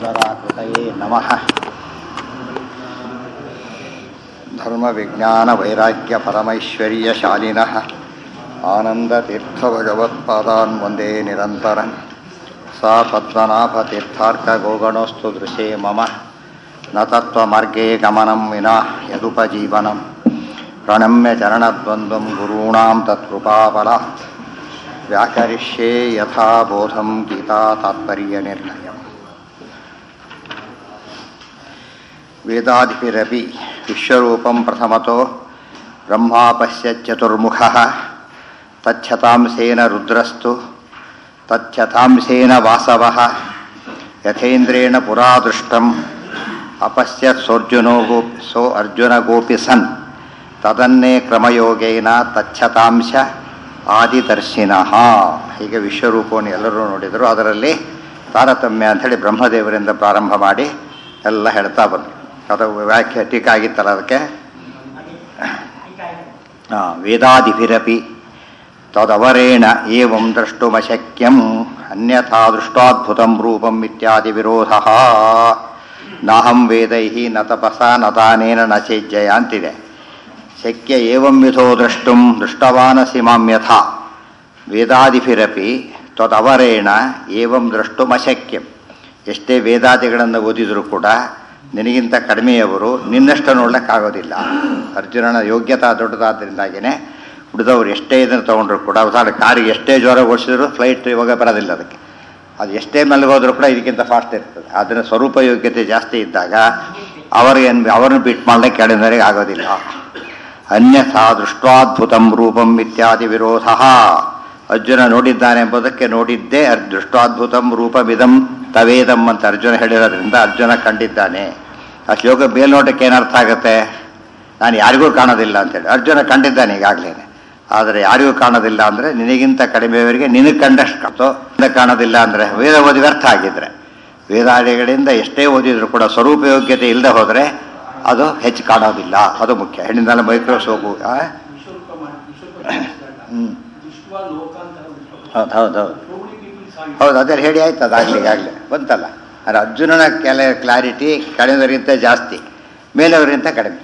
ಈಶ್ವರಾಕೃತಯೇ ನಮಃ धर्मविज्ञानवैराग्यपरमैश्वर्यशालिनः आनन्दतीर्थभगवत्पादान् वन्दे निरन्तरं सा पद्मनाभतीर्थार्कगोगणोऽस्तु दृशे मम न तत्त्वमार्गे गमनं विना यदुपजीवनं प्रणम्य चरणद्वन्द्वं गुरूणां तत्कृपाबलात् व्याकरिष्ये यथा बोधं गीता तात्पर्यनिर्णयम् वेदादिभिरपि विश्वरूपं प्रथमतो ब्रह्मा पश्यच्चतुर्मुखः तच्छतांसेन रुद्रस्तु तच्छतांसेन वासवः यथेन्द्रेण पुरा दृष्टम् अपश्यत् सोऽर्जुनो गो सो अर्जुनगोपि सन् ತದನ್ನೇ ಕ್ರಮಯೋಗೇನ ತಚ್ಛತಾಂಶ ಆದಿದರ್ಶಿನಃ ಹೀಗೆ ವಿಶ್ವರೂಪವನ್ನು ಎಲ್ಲರೂ ನೋಡಿದರು ಅದರಲ್ಲಿ ತಾರತಮ್ಯ ಅಂಥೇಳಿ ಬ್ರಹ್ಮದೇವರಿಂದ ಪ್ರಾರಂಭ ಮಾಡಿ ಎಲ್ಲ ಹೇಳ್ತಾ ಬಂದರು ಅದು ವ್ಯಾಖ್ಯ ಟೀಕಾ ಆಗಿತ್ತಲ್ಲ ಅದಕ್ಕೆ ವೇದಾದಿಭಿರಪಿ ತದವರೇಣ ಏವಂ ದ್ರಷ್ಟುಮಶಕ್ಯಂ ಅನ್ಯಥಾ ದೃಷ್ಟಾದ್ಭುತಂ ರೂಪಂ ಇತ್ಯಾದಿ ವಿರೋಧ ನಾಹಂ ವೇದೈ ನ ತಪಸ ನ ದಾನೇನ ನ ಚೇಜ್ಜಯ ಅಂತಿದೆ ಶಕ್ಯ ಏವಂ ವಿಧೋ ದ್ರಷ್ಟುಂ ದೃಷ್ಟವಾನಸಿ ಮಾಂ ಯಥಾ ವೇದಾದಿಭಿರಪಿ ತ್ವದವರೇಣ ಏವಂ ದ್ರಷ್ಟುಮಶಕ್ಯಂ ಎಷ್ಟೇ ವೇದಾದಿಗಳನ್ನು ಓದಿದರೂ ಕೂಡ ನಿನಗಿಂತ ಕಡಿಮೆಯವರು ನಿನ್ನಷ್ಟು ನೋಡ್ಲಿಕ್ಕಾಗೋದಿಲ್ಲ ಅರ್ಜುನನ ಯೋಗ್ಯತಾ ದೊಡ್ಡದಾದ್ದರಿಂದಾಗಿಯೇ ಉಳಿದವರು ಎಷ್ಟೇ ಇದನ್ನು ತೊಗೊಂಡ್ರು ಕೂಡ ಉದಾಹರಣೆ ಕಾರಿಗೆ ಎಷ್ಟೇ ಜ್ವರ ಓಡಿಸಿದ್ರು ಫ್ಲೈಟ್ ಇವಾಗ ಬರೋದಿಲ್ಲ ಅದಕ್ಕೆ ಅದು ಎಷ್ಟೇ ಹೋದರೂ ಕೂಡ ಇದಕ್ಕಿಂತ ಫಾಸ್ಟ್ ಇರ್ತದೆ ಅದನ್ನು ಸ್ವರೂಪ ಯೋಗ್ಯತೆ ಜಾಸ್ತಿ ಇದ್ದಾಗ ಅವರಿಗೆ ಅವರನ್ನು ಬಿಟ್ ಮಾಡಲಿಕ್ಕೆ ಕೆಳಂದರಿಗೆ ಆಗೋದಿಲ್ಲ ಅನ್ಯಥಾ ದೃಷ್ಟಾದ್ಭುತಂ ರೂಪಂ ಇತ್ಯಾದಿ ವಿರೋಧ ಅರ್ಜುನ ನೋಡಿದ್ದಾನೆ ಎಂಬುದಕ್ಕೆ ನೋಡಿದ್ದೇ ದೃಷ್ಟಾದ್ಭುತಂ ರೂಪವಿದಂ ತವೇದಂ ಅಂತ ಅರ್ಜುನ ಹೇಳಿರೋದ್ರಿಂದ ಅರ್ಜುನ ಕಂಡಿದ್ದಾನೆ ಆ ಶ್ಲೋಕ ಮೇಲ್ನೋಟಕ್ಕೆ ಏನರ್ಥ ಆಗುತ್ತೆ ನಾನು ಯಾರಿಗೂ ಕಾಣೋದಿಲ್ಲ ಅಂತೇಳಿ ಅರ್ಜುನ ಕಂಡಿದ್ದಾನೆ ಈಗಾಗಲೇ ಆದರೆ ಯಾರಿಗೂ ಕಾಣೋದಿಲ್ಲ ಅಂದರೆ ನಿನಗಿಂತ ಕಡಿಮೆಯವರಿಗೆ ನಿನಗೆ ಕಂಡಷ್ಟು ಕಾಣ್ತೋ ಕಾಣೋದಿಲ್ಲ ಅಂದರೆ ವೇದ ಓದಿ ವ್ಯರ್ಥ ಆಗಿದ್ರೆ ವೇದಾದಿಗಳಿಂದ ಎಷ್ಟೇ ಓದಿದ್ರು ಕೂಡ ಸ್ವರೂಪ ಯೋಗ್ಯತೆ ಇಲ್ಲದೆ ಹೋದರೆ ಅದು ಹೆಚ್ಚು ಕಾಣೋದಿಲ್ಲ ಅದು ಮುಖ್ಯ ಹೆಣ್ಣಿಂದಲ್ಲ ಮೈಕ್ರೋಸೋಪು ಹ್ಞೂ ಹೌದು ಹೌದು ಹೌದು ಹೌದು ಅದೇ ಹೇಳಿ ಆಯ್ತು ಅದಾಗಲಿ ಈಗಾಗಲೇ ಬಂತಲ್ಲ ಆದರೆ ಅರ್ಜುನನ ಕೆಲ ಕ್ಲಾರಿಟಿ ಕಡಿಮೆಯವರಿಗಿಂತ ಜಾಸ್ತಿ ಮೇಲೆಯವರಿಗಿಂತ ಕಡಿಮೆ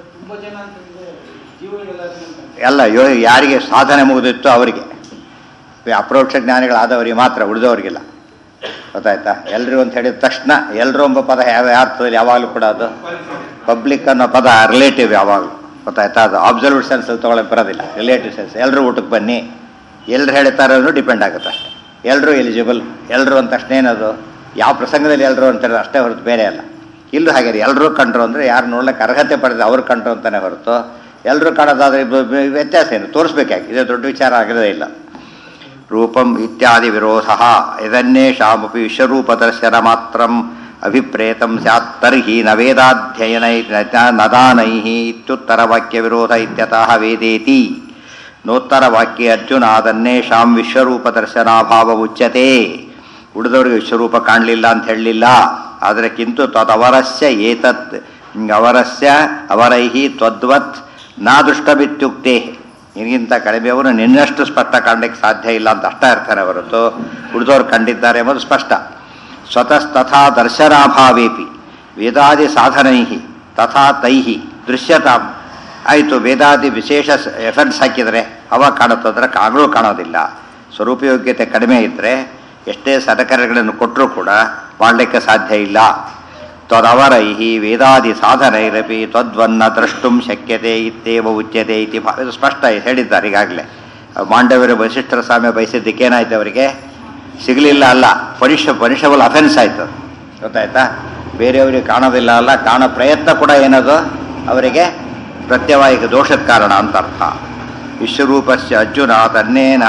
ಎಲ್ಲ ಯೋ ಯಾರಿಗೆ ಸಾಧನೆ ಮುಗಿದಿತ್ತು ಅವರಿಗೆ ಅಪ್ರೋಕ್ಷ ಜ್ಞಾನಿಗಳಾದವರಿಗೆ ಮಾತ್ರ ಉಳಿದವರಿಗಿಲ್ಲ ಗೊತ್ತಾಯ್ತಾ ಎಲ್ರಿಗೂ ಅಂತ ಹೇಳಿದ ತಕ್ಷಣ ಎಲ್ಲರೂ ಎಂಬ ಪದ ಯಾವ ಅರ್ಥದಲ್ಲಿ ಯಾವಾಗಲೂ ಕೂಡ ಅದು ಪಬ್ಲಿಕ್ ಅನ್ನೋ ಪದ ರಿಲೇಟಿವ್ ಯಾವಾಗಲೂ ಗೊತ್ತಾಯ್ತಾ ಅದು ಅಬ್ಸಲ್ಯೂಟ್ ಸೆನ್ಸಲ್ಲಿ ತೊಗೊಳಕ್ಕೆ ಬರೋದಿಲ್ಲ ರಿಲೇಟಿವ್ ಸೆನ್ಸ್ ಎಲ್ಲರೂ ಊಟಕ್ಕೆ ಬನ್ನಿ ಎಲ್ಲರೂ ಹೇಳ್ತಾರೆ ಅನ್ನೋ ಡಿಪೆಂಡ್ ಆಗುತ್ತೆ ಅಷ್ಟೇ ಎಲ್ಲರೂ ಎಲಿಜಿಬಲ್ ಎಲ್ಲರೂ ಅಂತ ತಕ್ಷಣ ಏನದು ಯಾವ ಪ್ರಸಂಗದಲ್ಲಿ ಎಲ್ಲರೂ ಅಂತಾರೆ ಅಷ್ಟೇ ಹೊರತು ಬೇರೆ ಅಲ್ಲ ಇಲ್ಲೂ ಹಾಗೆ ಎಲ್ಲರೂ ಕಂಡ್ರು ಅಂದರೆ ಯಾರು ನೋಡ್ಲಿಕ್ಕೆ ಅರ್ಹತೆ ಪಡೆದ ಅವ್ರು ಕಂಡ್ರು ಅಂತಲೇ ಹೊರತು ಎಲ್ಲರೂ ಕಾಣೋದಾದ್ರೆ ವ್ಯತ್ಯಾಸ ಏನು ತೋರಿಸ್ಬೇಕಾಗಿ ಇದು ದೊಡ್ಡ ವಿಚಾರ ಆಗಿರೋದೇ ಇಲ್ಲ ರೂಪಂ ಇತ್ಯಾದಿ ವಿರೋಧ ಇದನ್ನೇಷಾಮಪಿ ವಿಶ್ವರೂಪದರ್ಶನ ಮಾತ್ರ ಅಭಿಪ್ರೇತಂ ಸ್ಯಾತ್ ತರ್ಹಿ ನ ವೇದಾಧ್ಯಯನೈ ನದಾನೈ ಇತ್ಯುತ್ತರ ವಾಕ್ಯ ವಿರೋಧ ಇತ್ಯತಃ ವೇದೇತಿ ನೋತ್ತರ ವಾಕ್ಯ ಅರ್ಜುನ ಅದನ್ನೇಷಾಂ ವಿಶ್ವರೂಪ ದರ್ಶನಾಭಾವ ಉಚ್ಯತೆ ಉಳಿದವರಿಗೆ ವಿಶ್ವರೂಪ ಕಾಣಲಿಲ್ಲ ಅಂತ ಹೇಳಲಿಲ್ಲ ಆದರೆ ಕಿಂತು ತದವರಸ್ಯ ಏತತ್ ಅವರಸ್ಯ ಅವರೈಹಿ ತ್ವದ್ವತ್ ನಾ ದೃಷ್ಟಮಿತ್ಯುಕ್ತೆ ನಿನಗಿಂತ ಕಡಿಮೆಯವರು ನಿನ್ನಷ್ಟು ಸ್ಪಷ್ಟ ಕಾಣಲಿಕ್ಕೆ ಸಾಧ್ಯ ಇಲ್ಲ ಅಂತ ಅಷ್ಟ ಇರ್ತಾರೆ ಹೊರತು ಉಳಿದವರು ಕಂಡಿದ್ದಾರೆ ಎಂಬುದು ಸ್ಪಷ್ಟ ಸ್ವತಃ ತಥಾ ದರ್ಶನಾಭಾವೇಪಿ ವೇದಾದಿ ಸಾಧನೈ ತಥಾ ತೈಹಿ ದೃಶ್ಯತಾಂ ಆಯಿತು ವೇದಾದಿ ವಿಶೇಷ ಎಫೆಕ್ಟ್ಸ್ ಹಾಕಿದರೆ ಅವಾಗ ಕಾಣುತ್ತಂದ್ರೆ ಆಗಲೂ ಕಾಣೋದಿಲ್ಲ ಸ್ವರೂಪಯೋಗ್ಯತೆ ಕಡಿಮೆ ಇದ್ದರೆ ಎಷ್ಟೇ ಸರಕಾರಗಳನ್ನು ಕೊಟ್ಟರೂ ಕೂಡ ಮಾಡಲಿಕ್ಕೆ ಸಾಧ್ಯ ಇಲ್ಲ ತ್ವದವರೈ ವೇದಾದಿ ಸಾಧನೈರಪಿ ತ್ವದ್ವನ್ನ ದ್ರಷ್ಟುಂ ಶಕ್ಯತೆ ಇತ್ತೇವ ಉಚ್ಯತೆ ಇತಿ ಇದು ಸ್ಪಷ್ಟ ಹೇಳಿದ್ದಾರೆ ಈಗಾಗಲೇ ಮಾಂಡವ್ಯರ ವೈಶಿಷ್ಠರ ಸ್ವಾಮಿ ಬಯಸಿದ್ದಕ್ಕೆ ಏನಾಯ್ತು ಅವರಿಗೆ ಸಿಗಲಿಲ್ಲ ಅಲ್ಲ ಪನಿಷ ಪನಿಷಬಲ್ ಅಫೆನ್ಸ್ ಆಯಿತು ಗೊತ್ತಾಯ್ತಾ ಬೇರೆಯವರಿಗೆ ಕಾಣೋದಿಲ್ಲ ಅಲ್ಲ ಕಾಣೋ ಪ್ರಯತ್ನ ಕೂಡ ಏನದು ಅವರಿಗೆ ಪ್ರತ್ಯವಾಯಿಕ ದೋಷದ ಕಾರಣ ಅಂತ ಅರ್ಥ ವಿಶ್ವರೂಪಸ್ಯ ಅರ್ಜುನ ತನ್ನೇನ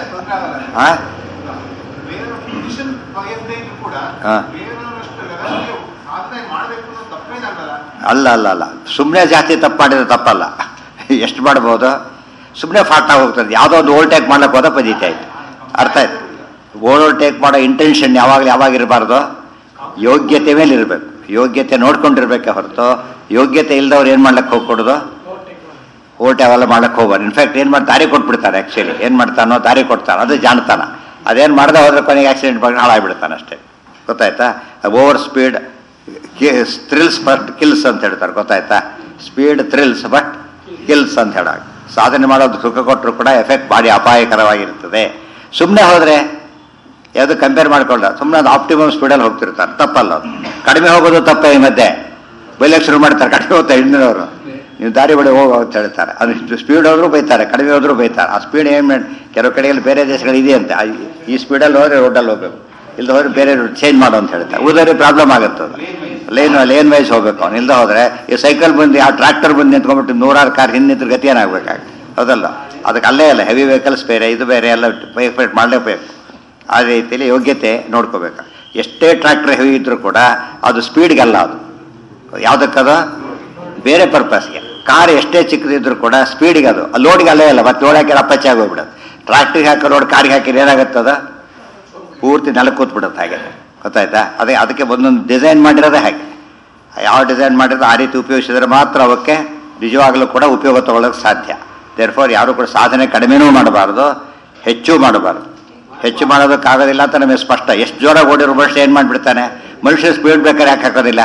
ಅಲ್ಲ ಅಲ್ಲ ಅಲ್ಲ ಸುಮ್ಮನೆ ಜಾಸ್ತಿ ತಪ್ಪು ಮಾಡಿದ್ರೆ ತಪ್ಪಲ್ಲ ಎಷ್ಟು ಮಾಡ್ಬೋದು ಸುಮ್ಮನೆ ಫಾಸ್ಟ್ ಆಗಿ ಹೋಗ್ತದೆ ಯಾವುದೋ ಒಂದು ಓವರ್ಟೇಕ್ ಮಾಡ್ಲಿಕ್ಕೆ ಹೋದ ಪದ್ಧತಿ ಆಯ್ತು ಅರ್ಥ ಆಯ್ತು ಓವರ್ಟೇಕ್ ಮಾಡೋ ಇಂಟೆನ್ಷನ್ ಯಾವಾಗಲೂ ಯಾವಾಗ ಇರಬಾರ್ದು ಯೋಗ್ಯತೆ ಮೇಲೆ ಇರಬೇಕು ಯೋಗ್ಯತೆ ನೋಡ್ಕೊಂಡಿರ್ಬೇಕೆ ಹೊರತು ಯೋಗ್ಯತೆ ಇಲ್ದವ್ರು ಏನು ಮಾಡ್ಲಿಕ್ಕೆ ಹೋಗ್ಕೊಡೋದು ಓಟ್ ಅವೆಲ್ಲ ಮಾಡ್ಲಿಕ್ಕೆ ಹೋಗ್ಬಾರ್ದು ಇನ್ಫ್ಯಾಕ್ಟ್ ಏನು ಮಾಡಿ ದಾರಿ ಕೊಟ್ಬಿಡ್ತಾರೆ ಆ್ಯಕ್ಚುಲಿ ಏನು ಮಾಡ್ತಾನೋ ದಾರಿ ಕೊಡ್ತಾನೆ ಅದು ಜಾಣತಾನ ಅದೇನು ಮಾಡದೆ ಹೋದ್ರೆ ಕೊನೆಗೆ ಆಕ್ಸಿಡೆಂಟ್ ಬಗ್ಗೆ ಹಾಳಾಗ್ಬಿಡ್ತಾನೆ ಅಷ್ಟೇ ಗೊತ್ತಾಯ್ತಾ over speed thrills but kills ಅಂತ ಹೇಳ್ತಾರೆ ಗೊತ್ತಾಯ್ತಾ ಸ್ಪೀಡ್ ಥ್ರಿಲ್ಸ್ ಬಟ್ ಕಿಲ್ಸ್ ಅಂತ ಹೇಳಾಗ ಸಾಧನೆ ಮಾಡೋದು ಸುಖ ಕೊಟ್ಟರು ಕೂಡ ಎಫೆಕ್ಟ್ ಭಾರಿ ಅಪಾಯಕರವಾಗಿರ್ತದೆ ಸುಮ್ಮನೆ ಹೋದರೆ ಯಾವುದು ಕಂಪೇರ್ ಮಾಡ್ಕೊಂಡ ಸುಮ್ಮನೆ ಅದು ಆಪ್ಟಿಮಮ್ ಸ್ಪೀಡಲ್ಲಿ ಹೋಗ್ತಿರ್ತಾರೆ ತಪ್ಪಲ್ಲ ಅದು ಕಡಿಮೆ ಹೋಗೋದು ತಪ್ಪೇ ಈ ಮಧ್ಯೆ ಬೈಲಕ್ಕೆ ಶುರು ಮಾಡ್ತಾರೆ ಕಡಿಮೆ ಹೋಗ್ತಾರೆ ಹಿಂದಿನವರು ನೀವು ದಾರಿ ಬಳಿ ಹೋಗೋ ಅಂತ ಹೇಳ್ತಾರೆ ಅದು ಸ್ಪೀಡ್ ಹೋದ್ರು ಬೈತಾರೆ ಕಡಿಮೆ ಹೋದ್ರು ಬೈತಾರೆ ಆ ಸ್ಪೀಡ್ ಏನು ಮಾಡಿ ಕೆಲವು ಕಡೆಯಲ್ಲಿ ಬೇರೆ ದೇಶಗಳು ಇದೆಯಂತೆ ಆ- ಈ ಸ್ಪೀಡಲ್ಲಿ ಹೋದ್ರೆ ರೋಡಲ್ಲಿ ಹೋಗ್ಬೇಕು ಇಲ್ದ ಹೋದ್ರೆ ಬೇರೆ ರೂಟ್ ಚೇಂಜ್ ಮಾಡು ಅಂತ ಹೇಳ್ತಾರೆ ಉಳಿದವ್ರಿಗೆ ಪ್ರಾಬ್ಲಮ್ ಆಗುತ್ತೆ ಅದು ಲೇನ್ ಲೇನ್ ವೈಸ್ ಹೋಗ್ಬೇಕು ಅವ್ನು ಇಲ್ದ ಹೋದ್ರೆ ಈ ಸೈಕಲ್ ಬಂದು ಆ ಟ್ರಾಕ್ಟರ್ ಬಂದು ನಿಂತ್ಕೊಂಡ್ಬಿಟ್ಟು ನೂರಾರು ಕಾರ್ ಹಿಂದೆ ಗತಿ ಏನಾಗಬೇಕಾಗುತ್ತೆ ಹೌದಲ್ಲ ಅದಕ್ಕೆ ಅಲ್ಲೇ ಅಲ್ಲ ಹೆವಿ ವೆಹಿಕಲ್ಸ್ ಬೇರೆ ಇದು ಬೇರೆ ಎಲ್ಲ ಪೇಫ್ರೇಟ್ ಮಾಡಲೇಬೇಕು ಆ ರೀತಿಯಲ್ಲಿ ಯೋಗ್ಯತೆ ನೋಡ್ಕೋಬೇಕು ಎಷ್ಟೇ ಟ್ರ್ಯಾಕ್ಟರ್ ಹೆವಿ ಇದ್ರೂ ಕೂಡ ಅದು ಸ್ಪೀಡ್ಗಲ್ಲ ಅದು ಯಾವುದಕ್ಕದ ಬೇರೆ ಪರ್ಪಸ್ಗೆ ಕಾರ್ ಎಷ್ಟೇ ಚಿಕ್ಕದಿದ್ರು ಕೂಡ ಸ್ಪೀಡಿಗೆ ಅದು ಲೋಡ್ಗೆ ಅಲ್ಲೇ ಅಲ್ಲ ಮತ್ತೆ ಲೋಡ್ ಹಾಕಿದ್ರೆ ಅಪ್ಪಚ್ಚೆ ಆಗೋಗ್ಬಿಡೋದು ಟ್ರ್ಯಾಕ್ಟ್ರಿಗೆ ಹಾಕೋ ಲೋಡ್ ಕಾರ್ಗೆ ಹಾಕಿದ್ರೆ ಏನಾಗುತ್ತದ ಪೂರ್ತಿ ನೆಲ ಕೂತ್ಬಿಡುತ್ತೆ ಹಾಗೆ ಗೊತ್ತಾಯ್ತಾ ಅದೇ ಅದಕ್ಕೆ ಒಂದೊಂದು ಡಿಸೈನ್ ಮಾಡಿರೋದೇ ಹಾಗೆ ಯಾವ ಡಿಸೈನ್ ಮಾಡಿರೋದು ಆ ರೀತಿ ಉಪಯೋಗಿಸಿದ್ರೆ ಮಾತ್ರ ಅವಕ್ಕೆ ನಿಜವಾಗಲೂ ಕೂಡ ಉಪಯೋಗ ತಗೊಳ್ಳೋಕೆ ಸಾಧ್ಯ ದೇರ್ಫೋರ್ ಯಾರು ಕೂಡ ಸಾಧನೆ ಕಡಿಮೆನೂ ಮಾಡಬಾರ್ದು ಹೆಚ್ಚು ಮಾಡಬಾರ್ದು ಹೆಚ್ಚು ಮಾಡೋದಕ್ಕಾಗೋದಿಲ್ಲ ಅಂತ ನಮಗೆ ಸ್ಪಷ್ಟ ಎಷ್ಟು ಜೋರಾಗಿ ಓಡಿರೋ ಮನುಷ್ಯ ಏನು ಮಾಡಿಬಿಡ್ತಾನೆ ಮನುಷ್ಯ ಸ್ಪೀಡ್ ಬೇಕಾದ್ರೆ ಯಾಕೆ ಹಾಕೋದಿಲ್ಲ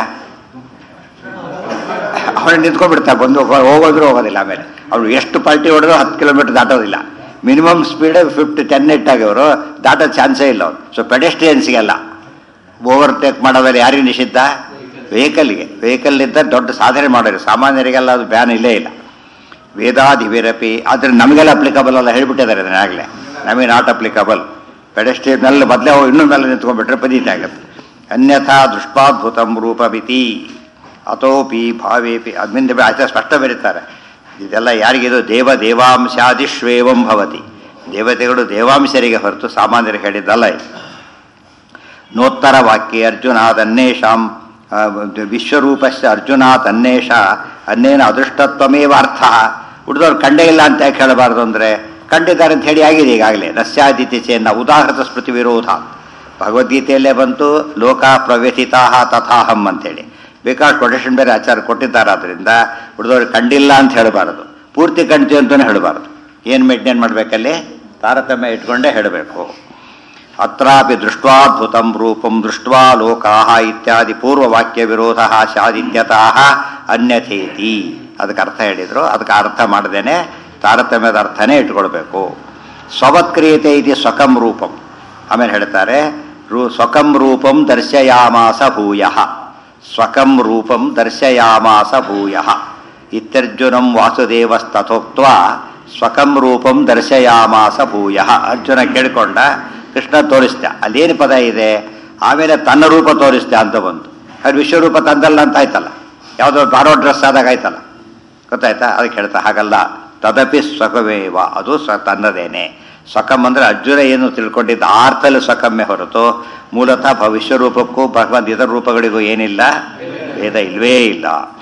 ಅವನು ನಿಂತ್ಕೊಂಡ್ಬಿಡ್ತಾರೆ ಬಂದು ಹೋಗೋ- ಹೋಗೋದ್ರು ಹೋಗೋದಿಲ್ಲ ಆಮೇಲೆ ಅವ್ರು ಎಷ್ಟು ಪಾರ್ಟಿ ಹೊಡೆದ್ರು ಹತ್ತು ಕಿಲೋಮೀಟರ್ ದಾಟೋದಿಲ್ಲ ಮಿನಿಮಮ್ ಸ್ಪೀಡ್ ಫಿಫ್ಟಿ ಟೆನ್ ಇಟ್ಟಾಗಿವರು ದಾಟೋ ಚಾನ್ಸೇ ಇಲ್ಲ ಅವ್ರು ಸೊ ಪೆಡೆಸ್ಟ್ರಿಯನ್ಸ್ಗೆಲ್ಲ ಓವರ್ಟೇಕ್ ಮಾಡೋದ್ರಲ್ಲಿ ಯಾರಿಗೆ ನಿಷಿದ್ಧ ವೆಹಿಕಲ್ಗೆ ವೆಹಿಕಲ್ನಿಂದ ದೊಡ್ಡ ಸಾಧನೆ ಮಾಡೋರು ಸಾಮಾನ್ಯರಿಗೆಲ್ಲ ಅದು ಬ್ಯಾನ್ ಇಲ್ಲೇ ಇಲ್ಲ ವೇದಾಧಿವಿರಪಿ ಆದರೆ ನಮಗೆಲ್ಲ ಅಪ್ಲಿಕಬಲ್ ಅಲ್ಲ ಹೇಳ್ಬಿಟ್ಟಿದ್ದಾರೆ ಅದನ್ನ ಆಗಲೇ ನಮಗೆ ನಾಟ್ ಅಪ್ಲಿಕಬಲ್ ಪೆಡೆಸ್ಟ್ರಿಯನ್ ಮೇಲೆ ಮೊದಲೇ ಇನ್ನೂ ಮೇಲೆ ನಿಂತ್ಕೊಂಡ್ಬಿಟ್ರೆ ಪದೀತಿ ಆಗುತ್ತೆ ಅನ್ಯಥಾ ದೃಷ್ಟಾದ್ಭುತಂ ರೂಪಮಿತಿ ಅಥೋಪಿ ಭಾವೇಪಿ ಅದ್ಮಿಂದ ಆಚೆ ಸ್ಪಷ್ಟ ಬರೀತಾರೆ ಇದೆಲ್ಲ ಯಾರಿಗಿದು ದೇವ ದೇವಾಂಶಾದಿಶ್ವೇವಂ ಭವತಿ ದೇವತೆಗಳು ದೇವಾಂಶರಿಗೆ ಹೊರತು ಸಾಮಾನ್ಯರಿಗೆ ಹೇಳಿದ್ದಲ್ಲ ಇದು ನೋತ್ತರ ವಾಕ್ಯ ಅರ್ಜುನಾದನ್ನೇಷಾಂ ಆ, ವಿಶ್ವರೂಪಸ್ಯ ಅರ್ಜುನಾತ್ ಅನ್ವೇಷ ಅನ್ನೇನ ಅದೃಷ್ಟತ್ವಮೇವ ಅರ್ಥ ಉಳಿದವ್ರು ಕಂಡೇ ಇಲ್ಲ ಅಂತ ಯಾಕೆ ಹೇಳಬಾರ್ದು ಅಂದರೆ ಕಂಡಿದ್ದಾರೆ ಅಂತ ಹೇಳಿ ಆಗಿದೆ ಈಗಾಗಲೇ ನಸ್ಯಾದಿತಿ ಚೇನ್ನ ಉದಾಹೃತ ಸ್ಮೃತಿ ವಿರೋಧ ಭಗವದ್ಗೀತೆಯಲ್ಲೇ ಬಂತು ಲೋಕ ಪ್ರವ್ಯಥಿತಾ ತಥಾಹಂ ಅಂತೇಳಿ ಬೇಕಾದ ಕೊಟೇಶನ್ ಬೇರೆ ಆಚಾರ ಕೊಟ್ಟಿದ್ದಾರೆ ಆದ್ದರಿಂದ ಉಳಿದವ್ರಿಗೆ ಕಂಡಿಲ್ಲ ಅಂತ ಹೇಳಬಾರದು ಪೂರ್ತಿ ಕಂಡ್ತೀವಿ ಅಂತಲೇ ಹೇಳಬಾರದು ಏನು ಮೇಂಟೈನ್ ಮಾಡಬೇಕಲ್ಲಿ ತಾರತಮ್ಯ ಇಟ್ಕೊಂಡೇ ಹೇಳಬೇಕು ಅತ್ರಾಪಿ ದೃಷ್ಟ್ವಾದ್ಭುತಂ ರೂಪಂ ದೃಷ್ಟ್ವಾ ಲೋಕಾಹ ಇತ್ಯಾದಿ ಪೂರ್ವವಾಕ್ಯ ವಿರೋಧ ಸ್ಯಾದಿತ್ಯತಃ ಅನ್ಯಥೇತಿ ಅದಕ್ಕೆ ಅರ್ಥ ಹೇಳಿದ್ರು ಅದಕ್ಕೆ ಅರ್ಥ ಮಾಡದೇನೆ ತಾರತಮ್ಯದ ಅರ್ಥನೇ ಇಟ್ಕೊಳ್ಬೇಕು ಸ್ವವತ್ಕ್ರಿಯತೆ ಇದೆ ಸ್ವಕಂ ರೂಪಂ ಆಮೇಲೆ ಹೇಳ್ತಾರೆ ರೂ ಸ್ವಕಂ ರೂಪಂ ದರ್ಶಯಾಮಾಸ ಭೂಯ ಸ್ವಕಂ ರೂಪಂ ದರ್ಶಯಾಮಾಸ ಭೂಯ ಇತ್ಯರ್ಜುನಂ ವಾಸುದೇವಸ್ತಥೋಕ್ತ ಸ್ವಕಂ ರೂಪಂ ದರ್ಶಯಾಮಾಸ ಭೂಯ ಅರ್ಜುನ ಕೇಳಿಕೊಂಡ ಕೃಷ್ಣ ತೋರಿಸ್ದ ಅಲ್ಲೇನು ಪದ ಇದೆ ಆಮೇಲೆ ತನ್ನ ರೂಪ ತೋರಿಸ್ದ ಅಂತ ಬಂತು ಅದು ವಿಶ್ವರೂಪ ತಂದಲ್ಲ ಅಂತ ಆಯ್ತಲ್ಲ ಯಾವುದೋ ಬಾರೋ ಡ್ರೆಸ್ ಆದಾಗ ಆಯ್ತಲ್ಲ ಗೊತ್ತಾಯ್ತಾ ಅದಕ್ಕೆ ಹೇಳ್ತಾ ಹಾಗಲ್ಲ ತದಪಿ ಸ್ವಕವೇವ ಅದು ಸ್ವ ತನ್ನದೇನೆ ಸ್ವಕಂ ಅಂದರೆ ಅರ್ಜುನ ಏನು ತಿಳ್ಕೊಂಡಿದ್ದ ಆರ್ತಲ್ಲಿ ಸ್ವಕಮ್ಮೆ ಹೊರತು ಮೂಲತಃ ಭವಿಷ್ಯ ರೂಪಕ್ಕೂ ಭಗವಂತ ಇತರ ರೂಪಗಳಿಗೂ ಏನಿಲ್ಲ ಭೇದ ಇಲ್ವೇ ಇಲ್ಲ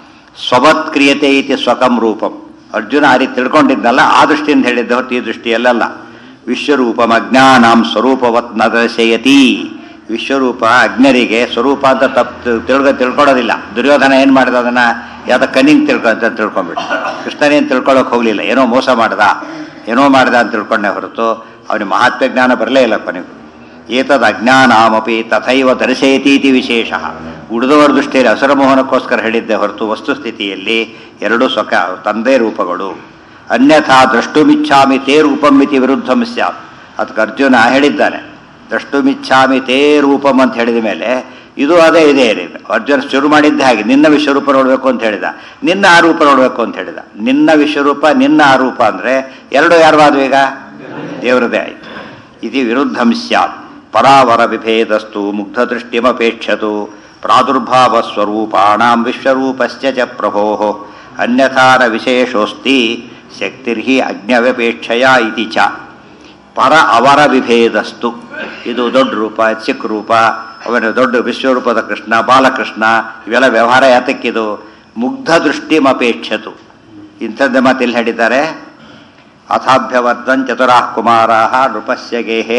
ಸ್ವವತ್ ಕ್ರಿಯತೆ ಇತಿ ಸ್ವಕಂ ರೂಪಂ ಅರ್ಜುನ ಆ ರೀತಿ ತಿಳ್ಕೊಂಡಿದ್ನಲ್ಲ ಆ ದೃಷ್ಟಿಯಿಂದ ಹೇಳಿದ್ದ ಹೊರತು ಈ ದೃಷ್ಟಿಯಲ್ಲ ವಿಶ್ವರೂಪಂ ಅಜ್ಞಾನಾಂ ಸ್ವರೂಪವತ್ ನ ದರ್ಶಯತಿ ವಿಶ್ವರೂಪ ಅಜ್ಞರಿಗೆ ಸ್ವರೂಪ ಅಂತ ತಪ್ಪು ತಿಳ್ಕೊ ತಿಳ್ಕೊಳ್ಳೋದಿಲ್ಲ ದುರ್ಯೋಧನ ಏನು ಮಾಡಿದ ಅದನ್ನ ಯಾವ್ದೋ ಕಣ್ಣಿಂಗ್ ತಿಳ್ಕೊ ಅಂತ ತಿಳ್ಕೊಂಡ್ಬಿಟ್ಟು ಕೃಷ್ಣನೇನು ತಿಳ್ಕೊಳ್ಳೋಕೆ ಹೋಗಲಿಲ್ಲ ಏನೋ ಮೋಸ ಮಾಡ್ದ ಏನೋ ಮಾಡ್ದ ಅಂತ ತಿಳ್ಕೊಂಡೆ ಹೊರತು ಅವನಿಗೆ ಮಹಾತ್ಮ ಜ್ಞಾನ ಬರಲೇ ಇಲ್ಲ ಕೊನೆಗೂ ಏತದ್ ಅಜ್ಞಾನಾಮಪಿ ತಥೈವ ದರ್ಶಯತೀತಿ ವಿಶೇಷ ಉಳಿದವರ ದೃಷ್ಟಿಯಲ್ಲಿ ಅಸುರಮೋಹನಕ್ಕೋಸ್ಕರ ಹೇಳಿದ್ದೆ ಹೊರತು ವಸ್ತುಸ್ಥಿತಿಯಲ್ಲಿ ಎರಡೂ ಸ್ವಕ ತಂದೆ ರೂಪಗಳು ಅನ್ಯಥಾ ದ್ರಷ್ಟುಮಿಚ್ಛಾಮಿ ತೇ ರೂಪಮಿತಿ ವಿರುದ್ಧಂ ಸ್ಯಾತ್ ಅದಕ್ಕೆ ಅರ್ಜುನ ಹೇಳಿದ್ದಾನೆ ದ್ರಷ್ಟುಮಿಚ್ಛಾಮಿ ತೇ ರೂಪಂ ಅಂತ ಹೇಳಿದ ಮೇಲೆ ಇದು ಅದೇ ಇದೆ ಇದೆ ಅರ್ಜುನ ಶುರು ಮಾಡಿದ್ದೆ ಹಾಗೆ ನಿನ್ನ ವಿಶ್ವರೂಪ ನೋಡಬೇಕು ಅಂತ ಹೇಳಿದ ನಿನ್ನ ಆ ರೂಪ ನೋಡಬೇಕು ಅಂತ ಹೇಳಿದ ನಿನ್ನ ವಿಶ್ವರೂಪ ನಿನ್ನ ಆ ರೂಪ ಅಂದರೆ ಎರಡು ಯಾರು ಈಗ ದೇವರದೇ ಆಯಿತು ಇದು ವಿರುದ್ಧಂ ಸ್ಯಾತ್ ಪರಾವರ ವಿಭೇದಸ್ತು ಮುಗ್ಧದೃಷ್ಟಿಮಪೇಕ್ಷತು ಪ್ರಾದುರ್ಭಾವ ಸ್ವರೂಪಾಣಾಂ ವಿಶ್ವರೂಪಶ್ಚ ಚ ಪ್ರಭೋ ಅನ್ಯಥಾರ ವಿಶೇಷೋಸ್ತಿ ಶಕ್ತಿರ್ಹಿ ಅಜ್ಞವ್ಯಪೇಕ್ಷಯ ಇತಿ ಚ ಪರ ಅವರ ವಿಭೇದಸ್ತು ಇದು ದೊಡ್ಡ ರೂಪ ಚಿಕ್ಕ ರೂಪ ಅವನ ದೊಡ್ಡ ವಿಶ್ವರೂಪದ ಕೃಷ್ಣ ಬಾಲಕೃಷ್ಣ ಇವೆಲ್ಲ ವ್ಯವಹಾರ ಯಾತಕ್ಕಿದು ಮುಗ್ಧ ದೃಷ್ಟಿಮಪೇಕ್ಷತು ಇಂಥದ್ದೇ ಮಾತು ಇಲ್ಲಿ ಹೇಳಿದ್ದಾರೆ ಅಥಾಭ್ಯವರ್ಧನ್ ಚತುರಾಃ ಕುಮಾರಾಃ ನೃಪಸ್ಯ ಗೇಹೆ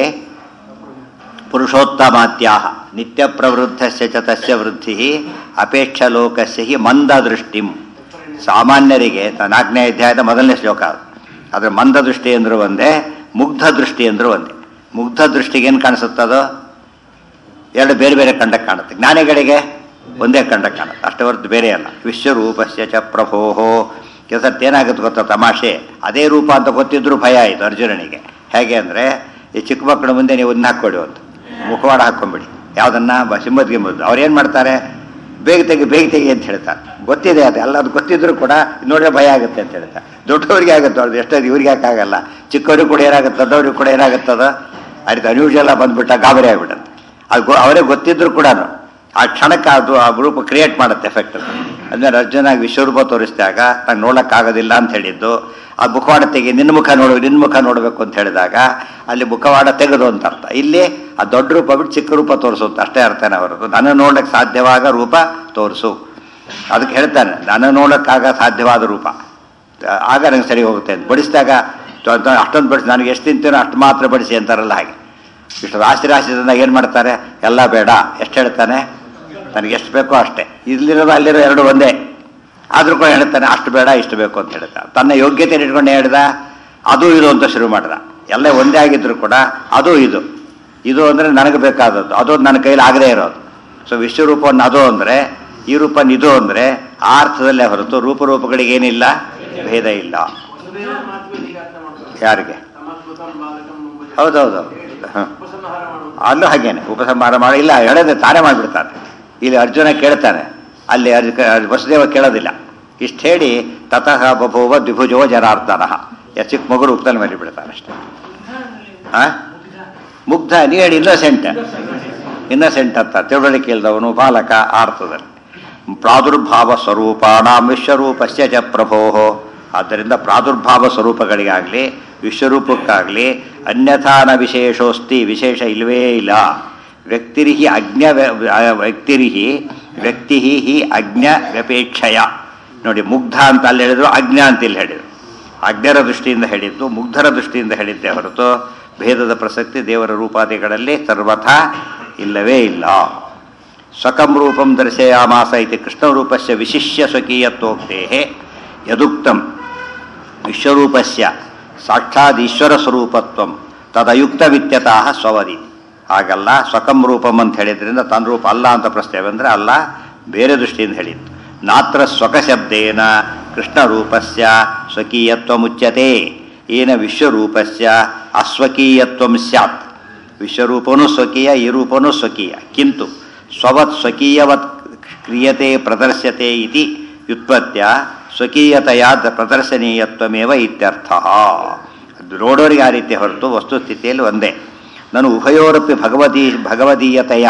ಪುರುಷೋತ್ತಮಾತ್ಯಾಹ ನಿತ್ಯ ಪ್ರವೃದ್ಧಸ್ಯ ಚ ತಸ್ಯ ವೃದ್ಧಿ ಅಪೇಕ್ಷ ಲೋಕಸ್ಯ ಹಿ ಮಂದ ದೃಷ್ಟಿಂ ಸಾಮಾನ್ಯರಿಗೆ ತ- ನಾಲ್ಕನೇ ಅಧ್ಯಾಯದ ಮೊದಲನೇ ಶ್ಲೋಕ ಅದು ಅದ್ರ ಮಂದ ದೃಷ್ಟಿ ಅಂದ್ರೂ ಒಂದೇ ಮುಗ್ಧ ದೃಷ್ಟಿ ಅಂದ್ರೂ ಒಂದೇ ಮುಗ್ಧ ದೃಷ್ಟಿಗೆ ಏನು ಕಾಣಿಸುತ್ತದೋ ಎರಡು ಬೇರೆ ಬೇರೆ ಕಂಡಕ್ಕೆ ಕಾಣುತ್ತೆ ಜ್ಞಾನಿಗಳಿಗೆ ಒಂದೇ ಕಂಡಕ್ಕೆ ಕಾಣುತ್ತೆ ಅಷ್ಟೇ ಹೊರತು ಬೇರೆ ಅಲ್ಲ ವಿಶ್ವರೂಪಸ್ಯ ಚ ಪ್ರಭೋಹೋ ಕೆಲಸಕ್ಕೆ ಏನಾಗುತ್ತೆ ಗೊತ್ತಾ ತಮಾಷೆ ಅದೇ ರೂಪ ಅಂತ ಗೊತ್ತಿದ್ರು ಭಯ ಆಯಿತು ಅರ್ಜುನನಿಗೆ ಹೇಗೆ ಅಂದರೆ ಈ ಚಿಕ್ಕ ಮಕ್ಕಳ ಮುಂದೆ ನೀವು ಒಂದು ಹಾಕ್ಕೊಡಿ ಒಂದು ಮುಖವಾಡ ಹಾಕ್ಕೊಂಬಿಡಿ ಯಾವುದನ್ನ ಬ ಸಿಂಹದ ಗಿಂಬದ್ದು ಅವ್ರು ಏನು ಮಾಡ್ತಾರೆ ಬೇಗ ತೆಗಿ ಬೇಗ ತೆಗಿ ಅಂತ ಹೇಳ್ತಾರೆ ಗೊತ್ತಿದೆ ಅದು ಎಲ್ಲ ಅದು ಗೊತ್ತಿದ್ರು ಕೂಡ ನೋಡಿದ್ರೆ ಭಯ ಆಗುತ್ತೆ ಅಂತ ಹೇಳ್ತಾರೆ ದೊಡ್ಡವ್ರಿಗೆ ಆಗುತ್ತೆ ಅವ್ರದ್ದು ಎಷ್ಟೊಂದು ಇವ್ರಿಗೆ ಯಾಕಾಗಲ್ಲ ಚಿಕ್ಕವ್ರಿಗೆ ಕೂಡ ಏನಾಗುತ್ತೆ ದೊಡ್ಡವ್ರಿಗೆ ಕೂಡ ಏನಾಗುತ್ತದ ಆ ರೀತಿ ಅನ್ಯೂಷಲ್ ಬಂದ್ಬಿಟ್ಟ ಗಾಬರಿ ಆಗ್ಬಿಡುತ್ತೆ ಅದು ಗೊ- ಅವರೇ ಗೊತ್ತಿದ್ರು ಕೂಡ ಆ ಕ್ಷಣಕ್ಕೆ ಅದು ಆ ಗ್ರೂಪ್ ಕ್ರಿಯೇಟ್ ಮಾಡುತ್ತೆ ಎಫೆಕ್ಟ್ ಅದನ್ನ ಅರ್ಜುನ ವಿಶ್ವರೂಪ ತೋರಿಸಿದಾಗ ನಂಗೆ ನೋಡೋಕ್ಕಾಗೋದಿಲ್ಲ ಅಂತ ಹೇಳಿದ್ದು ಆ ಮುಖವಾಡ ತೆಗಿ ನಿನ್ನ ಮುಖ ನೋಡು ನಿನ್ನ ಮುಖ ನೋಡಬೇಕು ಅಂತ ಹೇಳಿದಾಗ ಅಲ್ಲಿ ಮುಖವಾಡ ತೆಗೆದು ಅಂತ ಅರ್ಥ ಇಲ್ಲಿ ಆ ದೊಡ್ಡ ರೂಪ ಬಿಟ್ಟು ಚಿಕ್ಕ ರೂಪ ತೋರಿಸು ಅಂತ ಅಷ್ಟೇ ಅರ್ಥನೇ ಹೊರತು ನಾನು ನೋಡಕ್ಕೆ ಸಾಧ್ಯವಾಗ ರೂಪ ತೋರಿಸು ಅದಕ್ಕೆ ಹೇಳ್ತಾನೆ ನಾನು ನೋಡೋಕ್ಕಾಗ ಸಾಧ್ಯವಾದ ರೂಪ ಆಗ ನಂಗೆ ಸರಿ ಹೋಗುತ್ತೆ ಅಂತ ಬಡಿಸಿದಾಗ ಅಷ್ಟೊಂದು ಬಡಿಸಿ ನನಗೆ ಎಷ್ಟು ತಿಂತೀನೋ ಅಷ್ಟು ಮಾತ್ರ ಬಡಿಸಿ ಅಂತಾರಲ್ಲ ಹಾಗೆ ಇಷ್ಟು ರಾಶಿ ರಾಶಿ ತಂದಾಗ ಏನು ಮಾಡ್ತಾರೆ ಎಲ್ಲ ಬೇಡ ಎಷ್ಟು ಹೇಳ್ತಾನೆ ನನಗೆ ಎಷ್ಟು ಬೇಕೋ ಅಷ್ಟೇ ಇಲ್ಲಿರೋದು ಅಲ್ಲಿರೋ ಎರಡು ಒಂದೇ ಆದರೂ ಕೂಡ ಹೇಳ್ತಾನೆ ಅಷ್ಟು ಬೇಡ ಇಷ್ಟು ಬೇಕು ಅಂತ ಹೇಳ್ತಾನೆ ತನ್ನ ಯೋಗ್ಯತೆ ಇಟ್ಕೊಂಡು ಹೇಳ್ದ ಅದು ಇದು ಅಂತ ಶುರು ಮಾಡ್ದ ಎಲ್ಲ ಒಂದೇ ಆಗಿದ್ರು ಕೂಡ ಅದು ಇದು ಇದು ಅಂದರೆ ನನಗೆ ಬೇಕಾದದ್ದು ಅದು ನನ್ನ ಕೈಲಿ ಆಗದೇ ಇರೋದು ಸೊ ವಿಶ್ವರೂಪವನ್ನು ಅದು ಅಂದರೆ ಈ ರೂಪನ ಇದು ಅಂದರೆ ಆ ಅರ್ಥದಲ್ಲೇ ಹೊರತು ರೂಪರೂಪಗಳಿಗೆ ಏನಿಲ್ಲ ಭೇದ ಇಲ್ಲ ವಸುದೇವ ಮಾತುಗಳು ಈಗ ಅರ್ಥ ಮಾಡ್ತಾರೆ ಯಾರಿಗೆ ತಮಸ್ಕೃತಂ ಬಾಲಕಂ ಮುಂಬೈ. ಹೌದೌದು ಹಾಂ ಉಪಸಂಹಾರ ಮಾಡುವುದು ಅಲ್ಲೂ ಹಾಗೇನೆ ಉಪಸಂಹಾರ ಮಾಡಿ ಇಲ್ಲ ಹೇಳದೆ ತಾನೇ ಮಾಡಿಬಿಡ್ತಾನೆ ಇಲ್ಲಿ ಅರ್ಜುನ ಕೇಳ್ತಾನೆ ಅಲ್ಲಿ ಅರ್ಜು- ವಸುದೇವ ಕೇಳೋದಿಲ್ಲ ಇಷ್ಟು ಹೇಳಿ ತತಃ ಬಭೂವ ದ್ವಿಭುಜೋ ಜನಾರ್ದನ ಯ ಚಿಕ್ಕ ಮಗುರು ಉಪ್ತನ ಮೇಲೆ ಬಿಡ್ತಾನೆ ಅಷ್ಟೇ ಆ ಮುಗ್ಧ ನೀ ಹೇಳಿ ಇನ್ನೋಸೆಂಟ್ ಇನ್ನೋಸೆಂಟ್ ಅಂತ ತಿಳುವಳಿಕೆ ಇಲ್ದವನು ಬಾಲಕ ಆ ಅರ್ಥದಲ್ಲಿ ಪ್ರಾದುರ್ಭಾವ ಸ್ವರೂಪಾಣಾಂ ವಿಶ್ವರೂಪಸ್ಯ ಚ ಪ್ರಭೋ ಆದ್ದರಿಂದ ಪ್ರಾದುರ್ಭಾವ ಸ್ವರೂಪಗಳಿಗಾಗಲಿ ವಿಶ್ವರೂಪಕ್ಕಾಗಲಿ ಅನ್ಯಥಾನ ವಿಶೇಷೋಸ್ತಿ ವಿಶೇಷ ಇಲ್ಲವೇ ಇಲ್ಲ ವ್ಯಕ್ತಿರಿಹಿ ಅಜ್ಞ ವ್ಯಕ್ತಿರಿಹಿ ವ್ಯಕ್ತಿ ಹಿ ಅಜ್ಞ ವ್ಯಪೇಕ್ಷಯ ನೋಡಿ ಮುಗ್ಧ ಅಂತ ಅಲ್ಲಿ ಹೇಳಿದ್ರು ಅಜ್ಞ ಅಂತ ಇಲ್ಲಿ ಹೇಳಿದ್ರು ಅಜ್ಞರ ದೃಷ್ಟಿಯಿಂದ ಹೇಳಿದ್ದು ಮುಗ್ಧರ ದೃಷ್ಟಿಯಿಂದ ಹೇಳಿದ್ದೆ ಹೊರತು ಭೇದದ ಪ್ರಸಕ್ತಿ ದೇವರ ರೂಪಾದಿಗಳಲ್ಲಿ ಸರ್ವಥಾ ಇಲ್ಲವೇ ಇಲ್ಲ ಸ್ವಕಂ ರೂಪಂ ದರ್ಶಯಾಮಾಸ ಇತಿ ಕೃಷ್ಣರೂಪಸ್ಯ ವಿಶಿಷ್ಯ ಸ್ವಕೀಯತ್ವೋಕ್ತೆ ಯದುಕ್ತಂ ವಿಶ್ವರೂಪಸ್ಯ ಸಾಕ್ಷಾತ್ ಈಶ್ವರ ಸ್ವರೂಪತ್ವಂ ತದಯುಕ್ತವಿತ್ಯತಃ ಸ್ವವದಿ ಹಾಗಲ್ಲ ಸ್ವಕಂ ರೂಪಂ ಅಂತ ಹೇಳಿದ್ರಿಂದ ತನ್ನ ರೂಪ ಅಲ್ಲ ಅಂತ ಪ್ರಶ್ನೆ ಬಂದರೆ ಅಲ್ಲ ಬೇರೆ ದೃಷ್ಟಿಯಿಂದ ಹೇಳಿದ್ದು ನಾತ್ರ ಸ್ವಕಶಬ್ದೇನ ಕೃಷ್ಣರೂಪಸ್ಯ ಸ್ವಕೀಯತ್ವಮುಚ್ಯತೆ ಏನ ವಿಶ್ವರೂಪಸ್ಯ ಅಸ್ವಕೀಯತ್ವಂ ಸ್ಯಾತ್ ವಿಶ್ವರೂಪನೂ ಸ್ವಕೀಯ ಈ ರೂಪನೂ ಸ್ವಕೀಯ ಕಿಂತು ಸ್ವವತ್ ಸ್ವಕೀಯವತ್ ಕ್ರಿಯತೆ ಪ್ರದರ್ಶ್ಯತೆ ಇತಿ ವ್ಯುತ್ಪತ್ಯ ಸ್ವಕೀಯತೆಯ ಪ್ರದರ್ಶನೀಯತ್ವಮೇವ ಇತ್ಯರ್ಥ ಅದು ನೋಡೋರಿಗೆ ಆ ರೀತಿ ಹೊರತು ವಸ್ತುಸ್ಥಿತಿಯಲ್ಲಿ ಒಂದೇ ನಾನು ಉಭಯೋರಪಿ ಭಗವದೀ ಭಗವದೀಯತೆಯ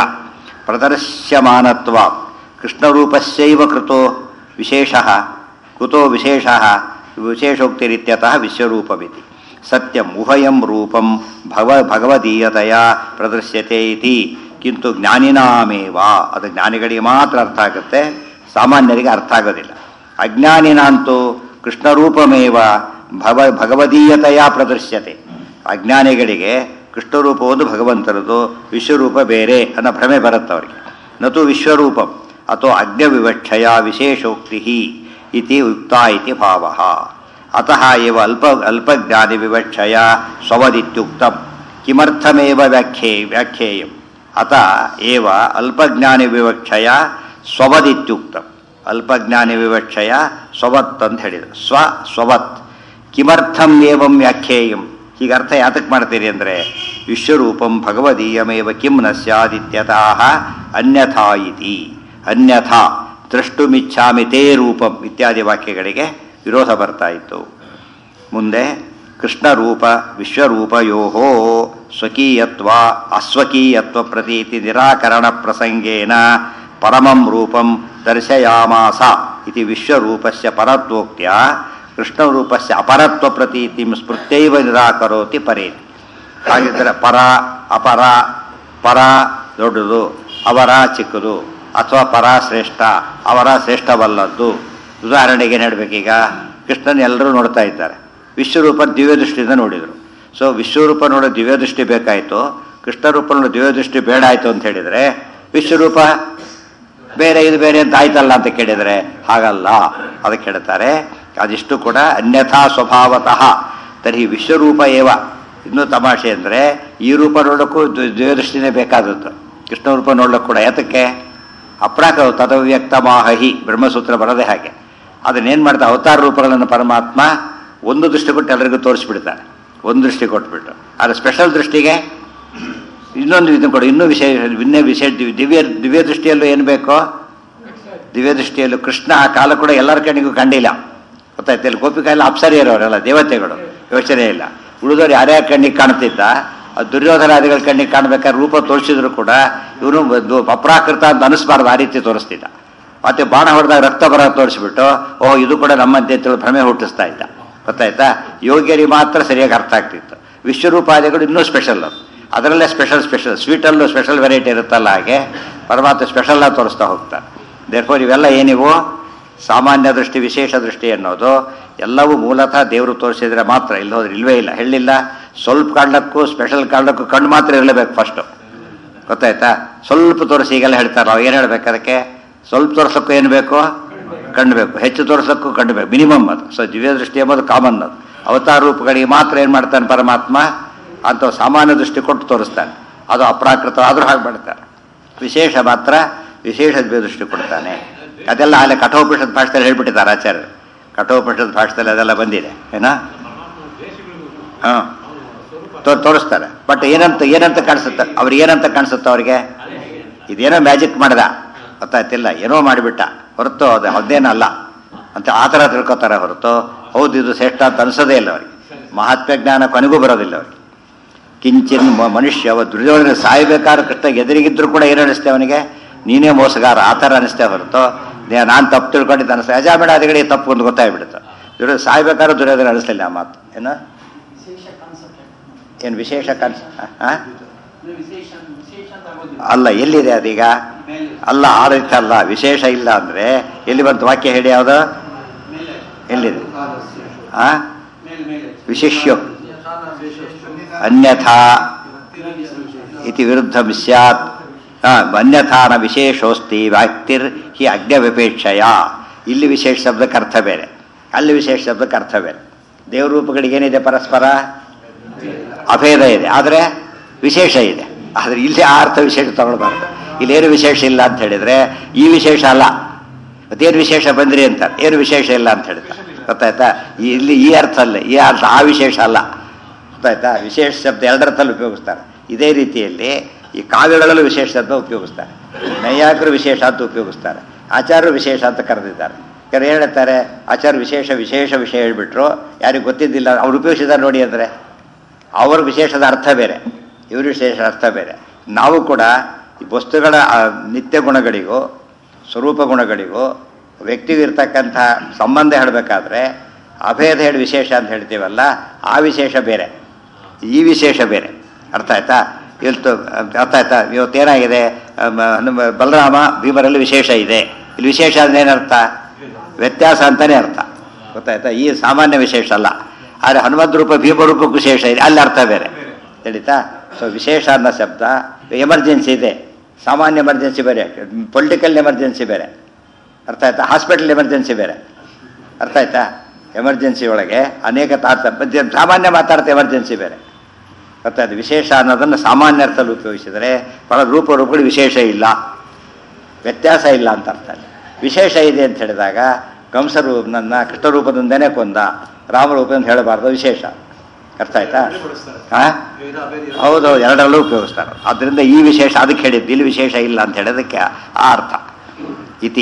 ಪ್ರದರ್ಶ್ಯಮಾನತ್ವ ಕೃಷ್ಣರೂಪಸ್ಯೈವ ಕೃತೋ ವಿಶೇಷ ಕುತೋ ವಿಶೇಷ ವಿಶೇಷೋಕ್ತಿರಿತ್ಯತಃ ವಿಶ್ವರೂಪಮಿತಿ ಸತ್ಯಂ ಉಭಯಂ ರೂಪಂ ಭವ ಭಗವದೀಯತೆಯ ಪ್ರದರ್ಶ್ಯತೆ ಇತಿ ಕಿಂತು ಜ್ಞಾನಿನಾಮೇವ ಅದು ಜ್ಞಾನಿಗಳಿಗೆ ಮಾತ್ರ ಅರ್ಥ ಆಗುತ್ತೆ ಸಾಮಾನ್ಯರಿಗೆ ಅರ್ಥ ಆಗೋದಿಲ್ಲ ಅಜ್ಞಾನಿನಾಂತೂ ಕೃಷ್ಣರೂಪಮೇವ ಭವ ಭಗವದೀಯತೆಯ ಪ್ರದರ್ಶ್ಯತೆ ಅಜ್ಞಾನಿಗಳಿಗೆ ಕೃಷ್ಣರೂಪ ಒಂದು ಭಗವಂತರದು ವಿಶ್ವರೂಪ ಬೇರೆ ಅನ್ನೋ ಭ್ರಮೆ ಬರುತ್ತೆ ಅವರಿಗೆ ನತು ವಿಶ್ವರೂಪಂ ಅಥೋ ಅಜ್ಞವಿವಕ್ಷಯ ವಿಶೇಷೋಕ್ತಿ ಇತಿ ಉಕ್ತ ಇತಿ ಭಾವ ಅತಃ ಏವ ಅಲ್ಪ ಅಲ್ಪಜ್ಞಾನಿ ವಿವಕ್ಷಯ ಸ್ವವದಿತ್ಯುಕ್ತಂ ಕಿಮರ್ಥಮೇವ ವ್ಯಾಖ್ಯೇ ವ್ಯಾಖ್ಯೇಯಂ ಅತ ಏವ ಅಲ್ಪಜ್ಞಾನಿ ವಿವಕ್ಷಯ ಸ್ವವದಿತ್ಯುಕ್ತಂ ಅಲ್ಪಜ್ಞಾನಿ ವಿವಕ್ಷಯ ಸ್ವವತ್ ಅಂತ ಹೇಳಿದರು ಸ್ವ ಸ್ವವತ್ ಕಿಮರ್ಥಂ ಏವಂ ವ್ಯಾಖ್ಯೇಯಂ ಹೀಗೆ ಅರ್ಥ ಯಾತಕ್ಕೆ ಮಾಡ್ತೀರಿ ಅಂದರೆ ವಿಶ್ವರೂಪಂ ಭಗವದೀಯಮೇವ ಕಿಂ ನ ಸ್ಯಾದಿತ್ಯತಃ ಅನ್ಯಥಾ ಇತಿ ಅನ್ಯಥಾ ದ್ರಷ್ಟುಮಿಚ್ಛಾಮಿ ತೇ ರೂಪಂ ಇತ್ಯಾದಿ ವಾಕ್ಯಗಳಿಗೆ ವಿರೋಧ ಬರ್ತಾ ಇತ್ತು ಮುಂದೆ ಕೃಷ್ಣರೂಪ ವಿಶ್ವರೂಪಯೋ ಸ್ವಕೀಯತ್ವ ಅಸ್ವಕೀಯತ್ವ ಪ್ರತೀತಿ ನಿರಾಕರಣ ಪ್ರಸಂಗೇನ ಪರಮಂ ರೂಪಂ ದರ್ಶಯಾಮಾಸ ಇತಿ ವಿಶ್ವರೂಪಸ್ಯ ಪರತ್ವೋಕ್ತ್ಯ ಕೃಷ್ಣರೂಪಸ್ಯ ಅಪರತ್ವ ಪ್ರತೀತಿಂ ಸ್ಮೃತ್ಯೈವ ನಿರಾಕರೋತಿ ಪರೇತಿ ಹಾಗಿದ್ದರೆ ಪರ ಅಪರ ಪರ ದೊಡ್ಡದು ಅವರ ಚಿಕ್ಕದು ಅಥವಾ ಪರ ಶ್ರೇಷ್ಠ ಅವರ ಶ್ರೇಷ್ಠವಲ್ಲದ್ದು ಉದಾಹರಣೆಗೆ ಏನು ಹೇಳಬೇಕೀಗ ಕೃಷ್ಣನ ಎಲ್ಲರೂ ನೋಡ್ತಾ ಇದ್ದಾರೆ ವಿಶ್ವರೂಪ ದಿವ್ಯ ದೃಷ್ಟಿಯಿಂದ ನೋಡಿದರು ಸೊ ವಿಶ್ವರೂಪ ನೋಡೋ ದಿವ್ಯ ದೃಷ್ಟಿ ಬೇಕಾಯಿತು ಕೃಷ್ಣರೂಪ ನೋಡೋ ದಿವ್ಯ ದೃಷ್ಟಿ ಬೇಡ ಆಯಿತು ಅಂತ ಹೇಳಿದರೆ ವಿಶ್ವರೂಪ ಬೇರೆ ಇದು ಬೇರೆ ಅಂತ ಆಯ್ತಲ್ಲ ಅಂತ ಕೇಳಿದರೆ ಹಾಗಲ್ಲ ಅದಕ್ಕೆ ಹೇಳ್ತಾರೆ ಅದಿಷ್ಟು ಕೂಡ ಅನ್ಯಥಾ ಸ್ವಭಾವತಃ ತರ್ಹಿ ವಿಶ್ವರೂಪ ಏವ ಇನ್ನೂ ತಮಾಷೆ ಅಂದರೆ ಈ ರೂಪ ನೋಡೋಕ್ಕೂ ದ್ವ- ದಿವ್ಯದೃಷ್ಟಿನೇ ಬೇಕಾದದ್ದು ಕೃಷ್ಣ ರೂಪ ನೋಡ್ಲಿಕ್ಕೆ ಕೂಡ ಯಾತಕ್ಕೆ ಅಪ್ರಾಕ ತದವ್ಯಕ್ತ ಮಾಹಿ ಬ್ರಹ್ಮಸೂತ್ರ ಬರೋದೇ ಹಾಗೆ ಅದನ್ನೇನು ಮಾಡ್ತಾ ಅವತಾರ ರೂಪಗಳನ್ನು ಪರಮಾತ್ಮ ಒಂದು ದೃಷ್ಟಿ ಕೊಟ್ಟು ಎಲ್ಲರಿಗೂ ತೋರಿಸ್ಬಿಡ್ತಾನೆ ಒಂದು ದೃಷ್ಟಿ ಕೊಟ್ಬಿಟ್ಟು ಆದರೆ ಸ್ಪೆಷಲ್ ದೃಷ್ಟಿಗೆ ಇನ್ನೊಂದು ಇದನ್ನು ಕೊಡು ಇನ್ನೂ ವಿಶೇಷ ಇನ್ನೇ ವಿಶೇಷ ದಿವ್ಯ ದಿವ್ಯ ದೃಷ್ಟಿಯಲ್ಲೂ ಏನು ಬೇಕೋ ದಿವ್ಯ ದೃಷ್ಟಿಯಲ್ಲೂ ಕೃಷ್ಣ ಆ ಕಾಲ ಕೂಡ ಎಲ್ಲರ ಕಣ್ಣಿಗೂ ಕಂಡಿಲ್ಲ ಗೊತ್ತಾಯ್ತು ಇಲ್ಲಿ ಗೋಪಿಕಾ ಎಲ್ಲ ಅಪ್ಸರಿಯರವರೆಲ್ಲ ದೇವತೆಗಳು ಯೋಚನೆ ಇಲ್ಲ ಉಳಿದವ್ರು ಯಾರ್ಯಾರ ಕಣ್ಣಿಗೆ ಕಾಣ್ತಿದ್ದ ಆ ದುರ್ಯೋಧನಾದಿಗಳ ಕಣ್ಣಿಗೆ ಕಾಣ್ಬೇಕಾದ್ರೆ ರೂಪ ತೋರಿಸಿದ್ರು ಕೂಡ ಇವನು ಒಂದು ಅಪ್ರಾಕೃತ ಅಂತ ಅನಿಸ್ಬಾರ್ದು ಆ ರೀತಿ ತೋರಿಸ್ತಿದ್ದ ಮತ್ತೆ ಬಾಣ ಹೊಡೆದಾಗ ರಕ್ತ ಬರ ತೋರಿಸ್ಬಿಟ್ಟು ಓಹ್ ಇದು ಕೂಡ ನಮ್ಮಂತೆ ಅಂತೇಳಿ ಭ್ರಮೆ ಹುಟ್ಟಿಸ್ತಾ ಇದ್ದ ಗೊತ್ತಾಯ್ತಾ ಯೋಗ್ಯರಿಗೆ ಮಾತ್ರ ಸರಿಯಾಗಿ ಅರ್ಥ ಆಗ್ತಿತ್ತು ವಿಶ್ವರೂಪಾದಿಗಳು ಇನ್ನೂ ಸ್ಪೆಷಲ್ ಅದು ಅದರಲ್ಲೇ ಸ್ಪೆಷಲ್ ಸ್ಪೆಷಲ್ ಸ್ವೀಟಲ್ಲೂ ಸ್ಪೆಷಲ್ ವೆರೈಟಿ ಇರುತ್ತಲ್ಲ ಹಾಗೆ ಪರಮಾತ್ಮ ಸ್ಪೆಷಲ್ ತೋರಿಸ್ತಾ ಹೋಗ್ತಾರೆ ದೇರ್ಫೋರ್ ಇವೆಲ್ಲ ಏನಿವು ಸಾಮಾನ್ಯ ದೃಷ್ಟಿ ವಿಶೇಷ ದೃಷ್ಟಿ ಅನ್ನೋದು ಎಲ್ಲವೂ ಮೂಲತಃ ದೇವರು ತೋರಿಸಿದ್ರೆ ಮಾತ್ರ ಇಲ್ಲಿ ಹೋದ್ರೆ ಇಲ್ವೇ ಇಲ್ಲ ಹೇಳಿಲ್ಲ ಸ್ವಲ್ಪ ಕಾಣ್ಲಕ್ಕೂ ಸ್ಪೆಷಲ್ ಕಾಣ್ಲಕ್ಕೂ ಕಣ್ಣು ಮಾತ್ರ ಇರಲೇಬೇಕು ಫಸ್ಟು ಗೊತ್ತಾಯ್ತಾ ಸ್ವಲ್ಪ ತೋರಿಸಿ ಈಗೆಲ್ಲ ಹೇಳ್ತಾರೆ ನಾವು ಏನು ಹೇಳ್ಬೇಕು ಅದಕ್ಕೆ ಸ್ವಲ್ಪ ತೋರ್ಸೋಕ್ಕೂ ಏನು ಬೇಕು ಕಣ್ಣು ಬೇಕು ಹೆಚ್ಚು ತೋರ್ಸೋಕ್ಕೂ ಕಣ್ಣು ಬೇಕು ಮಿನಿಮಮ್ ಅದು ಸೊ ದಿವ್ಯ ದೃಷ್ಟಿ ಎಂಬುದು ಕಾಮನ್ ಅದು ಅವತಾರ ರೂಪಗಳಿಗೆ ಮಾತ್ರ ಏನು ಮಾಡ್ತಾನೆ ಪರಮಾತ್ಮ ಅಂತ ಸಾಮಾನ್ಯ ದೃಷ್ಟಿ ಕೊಟ್ಟು ತೋರಿಸ್ತಾನೆ ಅದು ಅಪ್ರಾಕೃತ ಆದರೂ ಹಾಗೆ ಮಾಡ್ತಾರೆ ವಿಶೇಷ ಮಾತ್ರ ವಿಶೇಷ ದಿವ್ಯ ದೃಷ್ಟಿ ಕೊಡ್ತಾನೆ ಅದೆಲ್ಲ ಅಲ್ಲೇ ಕಠೋಪನಿಷತ್ ಭಾಷೆದಲ್ಲಿ ಹೇಳ್ಬಿಟ್ಟಿದ್ದಾರೆ ಆಚಾರ್ಯರು ಕಠೋಪನಿಷತ್ ಭಾಷೆದಲ್ಲಿ ಅದೆಲ್ಲ ಬಂದಿದೆ ಏನಾ ಹಾಂ ತೋ ತೋರಿಸ್ತಾರೆ ಬಟ್ ಏನಂತ ಏನಂತ ಕಾಣಿಸುತ್ತೆ ಅವ್ರಿಗೆ ಏನಂತ ಕಾಣಿಸುತ್ತೆ ಅವ್ರಿಗೆ ಇದೇನೋ ಮ್ಯಾಜಿಕ್ ಮಾಡ್ದ ಗೊತ್ತಾಯ್ತಿಲ್ಲ ಏನೋ ಮಾಡಿಬಿಟ್ಟ ಹೊರತು ಅದು ಅದೇನಲ್ಲ ಅಂತ ಆ ಥರ ತಿಳ್ಕೊತಾರೆ ಹೊರತು ಹೌದು ಇದು ಶ್ರೇಷ್ಠ ಅಂತ ಅನಿಸೋದೇ ಇಲ್ಲ ಅವ್ರಿಗೆ ಮಹಾತ್ಮ ಜ್ಞಾನ ಕೊನೆಗೂ ಬರೋದಿಲ್ಲ ಅವ್ರಿಗೆ ಕಿಂಚಿನ್ ಮ- ಮನುಷ್ಯ ಅವ ದುರ್ಯೋಧನ ಸಾಯ್ಬೇಕಾದ್ರೆ ಕೃಷ್ಣ ಎದುರಿಗಿದ್ರು ಕೂಡ ಏನು ಅನಿಸ್ತೆ ಅವನಿಗೆ ನೀನೇ ಮೋಸಗಾರ ಆ ಥರ ಅನಿಸ್ತೆ ಹೊರತು ನಾನು ತಪ್ಪು ತಿಳ್ಕೊಂಡಿದ್ದೆ ಅನಿಸ್ತೆ ಅಜಾಮೇಡಾದಿಗಳಿಗೆ ತಪ್ಪು ಒಂದು ಗೊತ್ತಾಗ್ಬಿಡುತ್ತೆ ದುರ್ಯೋಧನ ಸಾಯ್ಬೇಕಾದ್ರೆ ದುರ್ಯೋಧನ ಅನಿಸ್ಲಿಲ್ಲ ಆ ಮಾತು ಏನು ಏನು ವಿಶೇಷ ಕಾಣಿಸ್ ಹಾಂ ವಿಶೇಷ ವಿಶೇಷ ಅಂತ ಆಗೋದಿಲ್ಲ ಅಲ್ಲ ಎಲ್ಲಿದೆ ಅದೀಗ ಅಲ್ಲ ಆ ರೀತಿ ಅಲ್ಲ ವಿಶೇಷ ಇಲ್ಲ ಅಂದ್ರೆ ಎಲ್ಲಿ ಬಂತು ವಾಕ್ಯ ಹೇಳಿ ಯಾವುದು ಮೇಲೆ ಎಲ್ಲಿದೆ ಆ ಮೇಲೆ ಮೇಲೆ ವಿಶೇಷ್ಯ ಅನ್ಯಥಾ ಇತಿ ವಿರುದ್ಧ ಸ್ಯಾತ್ ಆ, ಅನ್ಯಥಾ ನ ವಿಶೇಷೋಸ್ತಿ ವ್ಯಕ್ತಿರ್ ಹಿ ಅಜ್ಞವ್ಯಪೇಕ್ಷಯ ಇಲ್ಲಿ ವಿಶೇಷ ಶಬ್ದಕ್ಕೆ ಅರ್ಥ ಬೇರೆ ಅಲ್ಲಿ ವಿಶೇಷ ಶಬ್ದಕ್ಕೆ ಅರ್ಥ ಬೇರೆ ದೇವರೂಪಗಳಿಗೆ ಏನಿದೆ ಪರಸ್ಪರ ಅಭೇದ ಇದೆ ಆದರೆ ವಿಶೇಷ ಇದೆ ಆದರೆ ಇಲ್ಲಿ ಆ ಅರ್ಥ ವಿಶೇಷ ತಗೊಳ್ಬಾರ್ದು ಇಲ್ಲೇನು ವಿಶೇಷ ಇಲ್ಲ ಅಂತ ಹೇಳಿದ್ರೆ ಈ ವಿಶೇಷ ಅಲ್ಲ ಮತ್ತೇನು ವಿಶೇಷ ಬಂದ್ರಿ ಅಂತ ಏನು ವಿಶೇಷ ಇಲ್ಲ ಅಂತ ಹೇಳ್ತಾರೆ ಗೊತ್ತಾಯ್ತಾ ಈ- ಇಲ್ಲಿ ಈ ಅರ್ಥ ಅಲ್ಲ ಈ ಅರ್ಥ ಆ ವಿಶೇಷ ಅಲ್ಲ ಗೊತ್ತಾಯ್ತಾ ವಿಶೇಷ ಶಬ್ದ ಎರಡರ್ಥಲ್ಲಿ ಉಪಯೋಗಿಸ್ತಾರೆ ಇದೇ ರೀತಿಯಲ್ಲಿ ಈ ಕಾವ್ಯಗಳಲ್ಲೂ ವಿಶೇಷ ಶಬ್ದ ಉಪಯೋಗಿಸ್ತಾರೆ ನೈಯಾಕರು ವಿಶೇಷ ಅಂತ ಉಪಯೋಗಿಸ್ತಾರೆ ಆಚಾರ್ಯರು ವಿಶೇಷ ಅಂತ ಕರೆದಿದ್ದಾರೆ ಯಾರು ಹೇಳ್ತಾರೆ ಆಚಾರ್ಯ ವಿಶೇಷ ವಿಶೇಷ ವಿಷಯ ಹೇಳ್ಬಿಟ್ರು ಯಾರಿಗೂ ಗೊತ್ತಿದ್ದಿಲ್ಲ ಅವ್ರು ಉಪಯೋಗಿಸಿದ್ದಾರೆ ನೋಡಿ ಅಂದರೆ ಅವ್ರ ವಿಶೇಷದ ಅರ್ಥ ಬೇರೆ ಇವ್ರ ವಿಶೇಷ ಅರ್ಥ ಬೇರೆ ನಾವು ಕೂಡ ಈ ವಸ್ತುಗಳ ಆ, ನಿತ್ಯ ಗುಣಗಳಿಗೂ ಸ್ವರೂಪ ಗುಣಗಳಿಗೂ ವ್ಯಕ್ತಿಗೂ ಇರ್ತಕ್ಕಂಥ ಸಂಬಂಧ ಹೇಳಬೇಕಾದ್ರೆ ಅಭೇದ ಹೇಳಿ ವಿಶೇಷ ಅಂತ ಹೇಳ್ತೀವಲ್ಲ ಆ ವಿಶೇಷ ಬೇರೆ ಈ ವಿಶೇಷ ಬೇರೆ ಅರ್ಥ ಆಯ್ತಾ ಇವತ್ತು ಅರ್ಥ ಆಯ್ತಾ ಇವತ್ತೇನಾಗಿದೆ ಅಮ್, ನಮ್ಮ ಬಲರಾಮ ಭೀಮರಲ್ಲಿ ವಿಶೇಷ ಇದೆ ಇಲ್ಲಿ ವಿಶೇಷ ಅಂದ್ರೆ ಏನರ್ಥ ವ್ಯತ್ಯಾಸ ಅಂತಾನೆ ಅರ್ಥ ಗೊತ್ತಾಯ್ತಾ ಈ ಸಾಮಾನ್ಯ ವಿಶೇಷ ಅಲ್ಲ ಆದರೆ ಹನುಮಂತ ರೂಪ ಭೀಮ ರೂಪಕ್ಕೆ ವಿಶೇಷ ಇದೆ ಅಲ್ಲಿ ಅರ್ಥ ಬೇರೆ ತಿಳಿತಾ ಸೊ ವಿಶೇಷ ಅನ್ನೋ ಶಬ್ದ ಎಮರ್ಜೆನ್ಸಿ ಇದೆ ಸಾಮಾನ್ಯ ಎಮರ್ಜೆನ್ಸಿ ಬೇರೆ ಪೊಲಿಟಿಕಲ್ ಎಮರ್ಜೆನ್ಸಿ ಬೇರೆ ಅರ್ಥ ಆಯ್ತಾ ಹಾಸ್ಪಿಟಲ್ ಎಮರ್ಜೆನ್ಸಿ ಬೇರೆ ಅರ್ಥ ಆಯ್ತಾ ಎಮರ್ಜೆನ್ಸಿ ಒಳಗೆ ಅನೇಕ ತಾತ ಮಧ್ಯ ಸಾಮಾನ್ಯ ಮಾತಾಡ್ತಾ ಎಮರ್ಜೆನ್ಸಿ ಬೇರೆ ಗೊತ್ತಾಯ್ತು ವಿಶೇಷ ಅನ್ನೋದನ್ನು ಸಾಮಾನ್ಯ ಅರ್ಥದಲ್ಲಿ ಉಪಯೋಗಿಸಿದರೆ ಬಹಳ ರೂಪ ರೂಪಗಳು ವಿಶೇಷ ಇಲ್ಲ ವ್ಯತ್ಯಾಸ ಇಲ್ಲ ಅಂತ ಅರ್ಥ ಅಲ್ಲಿ ವಿಶೇಷ ಇದೆ ಅಂತ ಹೇಳಿದಾಗ ಕಂಸರು ನನ್ನ ಕೃಷ್ಣ ರೂಪದಿಂದನೇ ಕೊಂದ ರಾಮರೂಪದಿಂದ ಹೇಳಬಾರ್ದು ವಿಶೇಷ ಅರ್ಥ ಆಯ್ತಾ ಹಾ ಹೌದು ಎರಡರಲ್ಲೂ ಉಪಯೋಗಿಸ್ತಾರೆ ಆದ್ದರಿಂದ ಈ ವಿಶೇಷ ಅದಕ್ಕೆ ಹೇಳಿದ್ದು ಇಲ್ಲಿ ವಿಶೇಷ ಇಲ್ಲ ಅಂತ ಹೇಳೋದಕ್ಕೆ ಆ ಅರ್ಥ ಇತಿ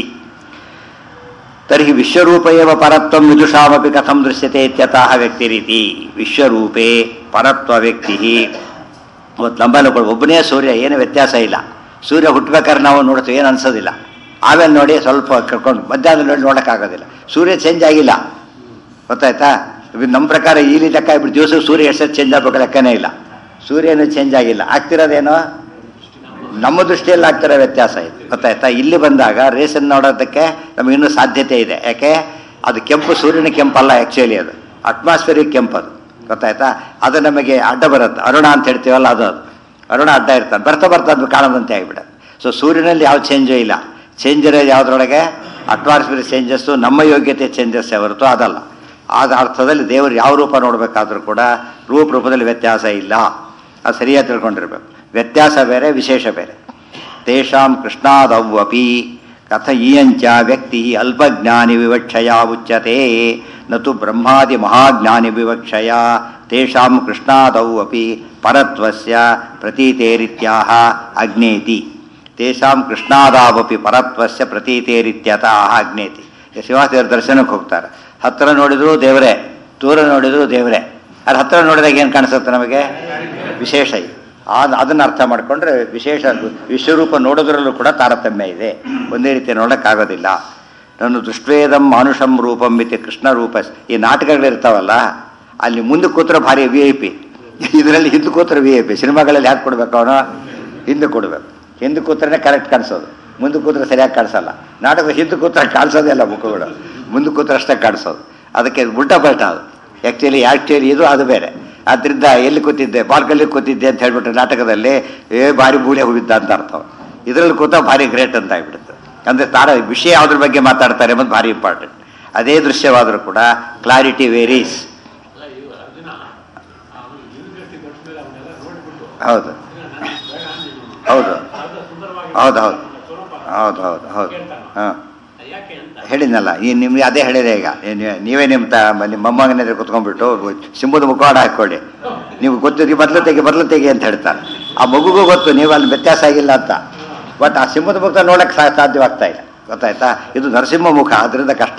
ತರ್ಹಿ ವಿಶ್ವರೂಪ ಏವ ಪರತ್ವ ವಿದುಷಾಮಪಿ ಕಥಂ ದೃಶ್ಯತೆ ಇತ್ಯತಃ ವ್ಯಕ್ತಿ ರೀತಿ ವಿಶ್ವರೂಪೇ ಪರತ್ವ ವ್ಯಕ್ತಿ ಇವತ್ತು ನಮ್ಮಲ್ಲಿ ಕೂಡ ಒಬ್ಬನೇ ಸೂರ್ಯ ಏನು ವ್ಯತ್ಯಾಸ ಇಲ್ಲ ಸೂರ್ಯ ಹುಟ್ಟಬೇಕಾದ್ರೆ ನಾವು ನೋಡ್ತೀವಿ ಏನು ಅನ್ಸೋದಿಲ್ಲ ಆಮೇಲೆ ನೋಡಿ ಸ್ವಲ್ಪ ಕರ್ಕೊಂಡು ಮಧ್ಯಾಹ್ನ ನೋಡಿ ನೋಡೋಕ್ಕಾಗೋದಿಲ್ಲ ಸೂರ್ಯ ಚೇಂಜ್ ಆಗಿಲ್ಲ ಗೊತ್ತಾಯ್ತಾ ಇದು ನಮ್ಮ ಪ್ರಕಾರ ಇಲ್ಲಿ ಲೆಕ್ಕ ಆಗ್ಬಿಟ್ಟು ದಿವಸ ಸೂರ್ಯ ಎಷ್ಟು ಚೇಂಜ್ ಆಗಬೇಕು ಲೆಕ್ಕನೇ ಇಲ್ಲ ಸೂರ್ಯನೂ ಚೇಂಜ್ ಆಗಿಲ್ಲ ಆಗ್ತಿರೋದೇನೋ ನಮ್ಮ ದೃಷ್ಟಿಯಲ್ಲಿ ಆಗ್ತಿರೋ ವ್ಯತ್ಯಾಸ ಇದೆ ಗೊತ್ತಾಯ್ತಾ ಇಲ್ಲಿ ಬಂದಾಗ ರೇಸನ್ನು ನೋಡೋದಕ್ಕೆ ನಮಗೆ ಇನ್ನೂ ಸಾಧ್ಯತೆ ಇದೆ ಯಾಕೆ ಅದು ಕೆಂಪು ಸೂರ್ಯನ ಕೆಂಪಲ್ಲ ಆ್ಯಕ್ಚುಲಿ ಅದು ಅಟ್ಮಾಸ್ಫಿಯರಿಕ್ ಕೆಂಪು ಅದು ಗೊತ್ತಾಯ್ತಾ ಅದು ನಮಗೆ ಅಡ್ಡ ಬರುತ್ತೆ ಅರುಣ ಅಂತ ಹೇಳ್ತೀವಲ್ಲ ಅದು ಅದು ಅರುಣ ಅಡ್ಡ ಇರ್ತಾನೆ ಬರ್ತಾ ಬರ್ತಾ ಅದು ಕಾಣದಂತೆ ಆಗಿಬಿಡುತ್ತೆ ಸೊ ಸೂರ್ಯನಲ್ಲಿ ಯಾವ ಚೇಂಜು ಇಲ್ಲ ಚೇಂಜ್ ಇರೋದು ಯಾವುದ್ರೊಳಗೆ ಅಟ್ಮಾಸ್ಫಿಯರ್ ಚೇಂಜಸ್ಸು ನಮ್ಮ ಯೋಗ್ಯತೆ ಚೇಂಜಸ್ ಹೊರತು ಅದಲ್ಲ ಆದ ಅರ್ಥದಲ್ಲಿ ದೇವರು ಯಾವ ರೂಪ ನೋಡಬೇಕಾದ್ರೂ ಕೂಡ ರೂಪ ರೂಪದಲ್ಲಿ ವ್ಯತ್ಯಾಸ ಇಲ್ಲ ಅದು ಸರಿಯಾಗಿ ತಿಳ್ಕೊಂಡಿರ್ಬೇಕು ವ್ಯತ್ಯಾಸ ಬೇರೆ ವಿಶೇಷ ಬೇರೆ ತೇಷಾಂ ಕೃಷ್ಣಾದವ್ವಪಿ ಕಥ ಇಯಂಚ ವ್ಯಕ್ತಿ ಅಲ್ಪಜ್ಞಾನಿ ವಿವಕ್ಷಯ ಉಚ್ಯತೆ ನತು ಬ್ರಹ್ಮಾದಿ ಮಹಾಜ್ಞಾನಿ ವಿವಕ್ಷಯ ತೇಷಾಂ ಕೃಷ್ಣಾದೌ ಅಪಿ ಪರತ್ವಸ್ಯ ಪ್ರತೀತೇರಿತ್ಯಾಹ ಅಗ್ನೇತಿ ತೇಷಾಂ ಕೃಷ್ಣಾದಾವಪಿ ಪರತ್ವಸ್ಯ ಪ್ರತೀತೇರಿತ್ಯತಃ ಅಗ್ನೇತಿ ಶಿವಾಸಿಯವ್ರ ದರ್ಶನಕ್ಕೆ ಹೋಗ್ತಾರೆ ಹತ್ತಿರ ನೋಡಿದ್ರು ದೇವರೇ ದೂರ ನೋಡಿದ್ರು ದೇವರೇ ಅದು ಹತ್ತಿರ ನೋಡಿದಾಗ ಏನು ಕಾಣಿಸುತ್ತೆ ನಮಗೆ ವಿಶೇಷ ಇದೆ. ಆ ಅದನ್ನು ಅರ್ಥ ಮಾಡಿಕೊಂಡ್ರೆ ವಿಶೇಷ ವಿಶ್ವರೂಪ ನೋಡೋದ್ರಲ್ಲೂ ಕೂಡ ತಾರತಮ್ಯ ಇದೆ ಒಂದೇ ರೀತಿ ನೋಡೋಕ್ಕಾಗೋದಿಲ್ಲ ನಾನು ದೃಷ್ಟ್ವೇದಂ ಮಾನುಷಂ ರೂಪಂ ಮಿತಿ ಕೃಷ್ಣ ರೂಪ ಈ ನಾಟಕಗಳಿರ್ತಾವಲ್ಲ ಅಲ್ಲಿ ಮುಂದೆ ಕೂತ್ರೆ ಭಾರಿ ವಿ ಐ ಪಿ ಇದರಲ್ಲಿ ಹಿಂದೆ ಕೂತ್ರೆ ವಿ ಐ ಪಿ ಸಿನಿಮಾಗಳಲ್ಲಿ ಯಾಕೆ ಕೊಡ್ಬೇಕು ಅವನು ಹಿಂದೆ ಕೊಡಬೇಕು ಹಿಂದೆ ಕೂತ್ರೆ ಕರೆಕ್ಟ್ ಕಾಣಿಸೋದು ಮುಂದೆ ಕೂತ್ರೆ ಸರಿಯಾಗಿ ಕಾಣಿಸಲ್ಲ ನಾಟಕದ ಹಿಂದೆ ಕೂತ್ರೆ ಕಾಣಿಸೋದೇ ಇಲ್ಲ ಮುಖಗಳು ಮುಂದೆ ಕೂತ್ರೆ ಅಷ್ಟೇ ಕಾಣಿಸೋದು ಅದಕ್ಕೆ ಉಲ್ಟಾ ಪಲ್ಟಾ ಅದು ಆ್ಯಕ್ಚುಲಿ ಆ್ಯಕ್ಚುಲಿ ಇದು ಅದು ಬೇರೆ ಆದ್ದರಿಂದ ಎಲ್ಲಿ ಕೂತಿದ್ದೆ ಬಾಲ್ಕಲ್ಲಿ ಕೂತಿದ್ದೆ ಅಂತ ಹೇಳ್ಬಿಟ್ರೆ ನಾಟಕದಲ್ಲಿ ಏ ಭಾರಿ ಬೂಳೆ ಹೋಗಿದ್ದ ಅಂತ ಅರ್ಥ ಇದರಲ್ಲಿ ಕೂತ ಭಾರಿ ಗ್ರೇಟ್ ಅಂತ ಆಗ್ಬಿಡುತ್ತೆ ಅಂದರೆ ತಾರ ವಿಷಯ ಯಾವುದ್ರ ಬಗ್ಗೆ ಮಾತಾಡ್ತಾರೆ ಎಂಬುದು ಭಾರಿ ಇಂಪಾರ್ಟೆಂಟ್ ಅದೇ ದೃಶ್ಯವಾದರೂ ಕೂಡ ಕ್ಲಾರಿಟಿ ವೇರೀಸ್ ಅಲ್ಲ ಇವು ಅರ್ಜುನ ಅವನು ಹಿಂದೃಷ್ಟಿ ಕೊಟ್ಟ ಮೇಲೆ ಅವನ್ನೆಲ್ಲ ನೋಡ್ಬಿಟ್ಟು ಹೌದು ಬೇಡ ನೀನು ಹೌದು ಅದು ಸುಂದರವಾಗಿ ಹೌದು ಹೌದು ಸ್ವರೂಪ ಹೌದು ಹೌದು ಹೌದು ಹಾಂ ಯಾಕೆ ಅಂತ ಹೇಳಿದ್ನಲ್ಲ ಈ ನಿಮ್ಗೆ ಅದೇ ಹೇಳಿದೆ ಈಗ ಏ- ನೀವೇ- ನೀವೇ ನಿಮ್ಮ ತ ನಿಮ್ಮ ಮೊಮ್ಮಗನ ಎದುರು ಕುತ್ಕೊಂಡ್ಬಿಟ್ಟು ಸಿಂಹದ ಮುಖವಾಡ ಹಾಕ್ಕೊಳ್ಳಿ ನೀವು ಗೊತ್ತು ಬದಲು ತೆಗಿ ಬದಲು ತೆಗಿ ಅಂತ ಹೇಳ್ತಾರೆ ಆ ಮಗುಗೂ ಗೊತ್ತು ನೀವು ಅಲ್ಲಿ ವ್ಯತ್ಯಾಸ ಆಗಿಲ್ಲ ಅಂತ ಬಟ್ ಆ ಸಿಂಹದ ಮುಖ ನೋಡಕ್ಕೆ ಸಾ- ಸಾಧ್ಯವಾಗ್ತಾ ಇಲ್ಲ ಗೊತ್ತಾಯ್ತಾ ಇದು ನರಸಿಂಹ ಮುಖ ಅದರಿಂದ ಕಷ್ಟ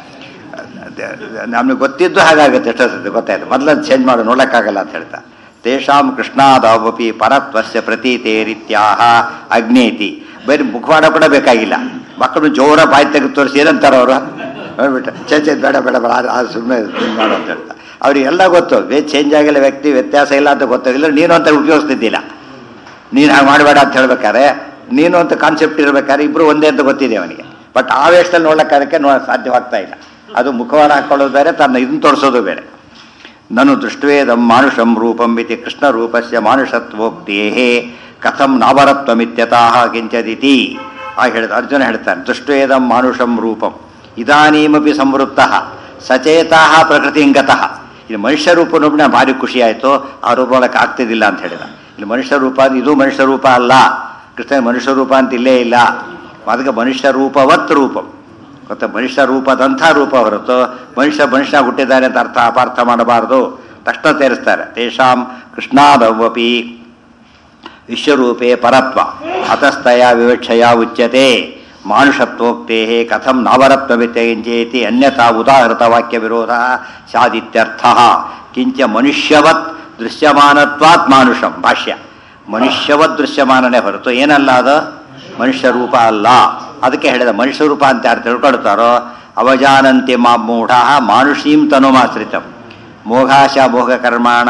ನಮಗೆ ಗೊತ್ತಿದ್ದು ಹಾಗಾಗುತ್ತೆ ಎಷ್ಟೋ ಸತಿ ಗೊತ್ತಾಯ್ತು ಮೊದಲು ಚೇಂಜ್ ಮಾಡು ನೋಡೋಕ್ಕಾಗಲ್ಲ ಅಂತ ಹೇಳ್ತಾ ತೇಷಾಂ ಕೃಷ್ಣಾದಾವಪಿ ಪರತ್ವಸ್ಯ ಪ್ರತೀತೇರಿತ್ಯಾಹ ಅಗ್ನೇತಿ ಬರೀ ಮುಖವಾಡ ಕೂಡ ಬೇಕಾಗಿಲ್ಲ ಮಕ್ಕಳು ಜೋರ ಬಾಯಿ ತೆಗೆದು ತೋರಿಸಿ ಏನಂತಾರೆ ಅವರು ನೋಡ್ಬಿಟ್ಟು ಚೇ ಚೇ ಬೇಡ ಬೇಡ ಬೇಡ ಅದು ಸುಮ್ಮನೆ ಮಾಡು ಅಂತ ಹೇಳ್ತಾ ಅವ್ರಿಗೆಲ್ಲ ಗೊತ್ತು ವೇ ಚೇಂಜ್ ಆಗಿಲ್ಲ ವ್ಯಕ್ತಿ ವ್ಯತ್ಯಾಸ ಇಲ್ಲ ಅಂತ ಗೊತ್ತಾಗಿಲ್ಲ ನೀನು ಅಂತ ಉಪಯೋಗಿಸ್ತಿದ್ದಿಲ್ಲ ನೀನು ಹಾಗೆ ಮಾಡಬೇಡ ಅಂತ ಹೇಳ್ಬೇಕಾದ್ರೆ ನೀನು ಅಂತ ಕಾನ್ಸೆಪ್ಟ್ ಇರ್ಬೇಕಾದ್ರೆ ಇಬ್ರು ಒಂದೇ ಅಂತ ಗೊತ್ತಿದೆ ಅವನಿಗೆ ಬಟ್ ಆ ವೇಷದಲ್ಲಿ ನೋಡಕ್ಕೆ ಅದಕ್ಕೆ ನೋ ಸಾಧ್ಯವಾಗ್ತಾ ಇಲ್ಲ ಅದು ಮುಖವಾಡ ಹಾಕೊಳ್ಳೋದು ಬೇರೆ ತನ್ನ ಇದನ್ನು ತೋರಿಸೋದು ಬೇರೆ ನನು ದೃಷ್ಟ್ವೇದಂ ಮಾನುಷಂ ರೂಪಂ ಇತಿ ಕೃಷ್ಣ ರೂಪಸ್ಯ ಮಾನುಷತ್ವೋಕ್ತೇ ಕಥಂ ನಾವರತ್ವಮಿತ್ಯತಃ ಕಿಂಚದಿತಿ ಆ ಹೇಳಿದ ಅರ್ಜುನ ಹೇಳ್ತಾನೆ ದೃಷ್ಟ್ವೇದಂ ಮಾನುಷಂ ರೂಪಂ ಇದಾನೀಮಪಿ ಸಂವೃತ್ತ ಸಚೇತಾ ಪ್ರಕೃತಿಂಗತಃ ಇಲ್ಲಿ ಮನುಷ್ಯ ರೂಪ ನೋಡಿನ ಭಾರಿ ಖುಷಿ ಆಯಿತು ಆ ರೂಪ ನೋಡಕ್ಕೆ ಆಗ್ತಿದ್ದಿಲ್ಲ ಅಂತ ಹೇಳಿದ ಇಲ್ಲಿ ಮನುಷ್ಯ ರೂಪ ಅಂದ್ರೆ ಇದು ಮನುಷ್ಯ ರೂಪ ಅಲ್ಲ ಕೃಷ್ಣ ಮನುಷ್ಯ ರೂಪ ಅಂತ ಇಲ್ಲೇ ಇಲ್ಲ ಅದಕ್ಕೆ ಮನುಷ್ಯ ರೂಪವತ್ ರೂಪಂ ಗೊತ್ತಾ ಮನುಷ್ಯ ರೂಪದಂಥ ರೂಪ ಹೊರತು ಮನುಷ್ಯ ಮನುಷ್ಯ ಹುಟ್ಟಿದ್ದಾನೆ ಅಂತ ಅರ್ಥ ಅಪಾರ್ಥ ಮಾಡಬಾರದು ತಕ್ಷಣ ಸೇರಿಸ್ತಾರೆ ತೇಷಾಂ ಕೃಷ್ಣಾದವಪಿ ವಿಶ್ವರೂಪೇ ಪರತ್ವ ಅತಸ್ತಯ ವಿವಕ್ಷಯ ಉಚ್ಯತೆ ಮಾನುಷತ್ವೋಕ್ತೆ ಕಥಂ ನಾವರತ್ವವಿತ್ಯಂಚೇತಿ ಅನ್ಯಥಾ ಉದಾಹೃತ ವಾಕ್ಯ ವಿರೋಧ ಸ್ಯಾದಿತ್ಯರ್ಥ ಕಿಂಚ ಮನುಷ್ಯವತ್ ದೃಶ್ಯಮಾನತ್ವಾತ್ ಮಾನುಷಂ ಭಾಷ್ಯ ಮನುಷ್ಯವತ್ ದೃಶ್ಯಮಾನನೇ ಹೊರತು ಏನಲ್ಲ ಅದು ಮನುಷ್ಯ ರೂಪ ಅಲ್ಲ ಅದಕ್ಕೆ ಹೇಳಿದ ಮನುಷ್ಯ ರೂಪ ಅಂತ ಯಾರು ತಿಳ್ಕೊಳ್ತಾರೋ ಅವಜಾನಂತೆ ಮಾ ಮೂಢ ಮಾನುಷೀಂ ತನುಮಾಶ್ರಿತಂ ಮೋಘಾಶ ಮೋಹ ಕರ್ಮಾಣ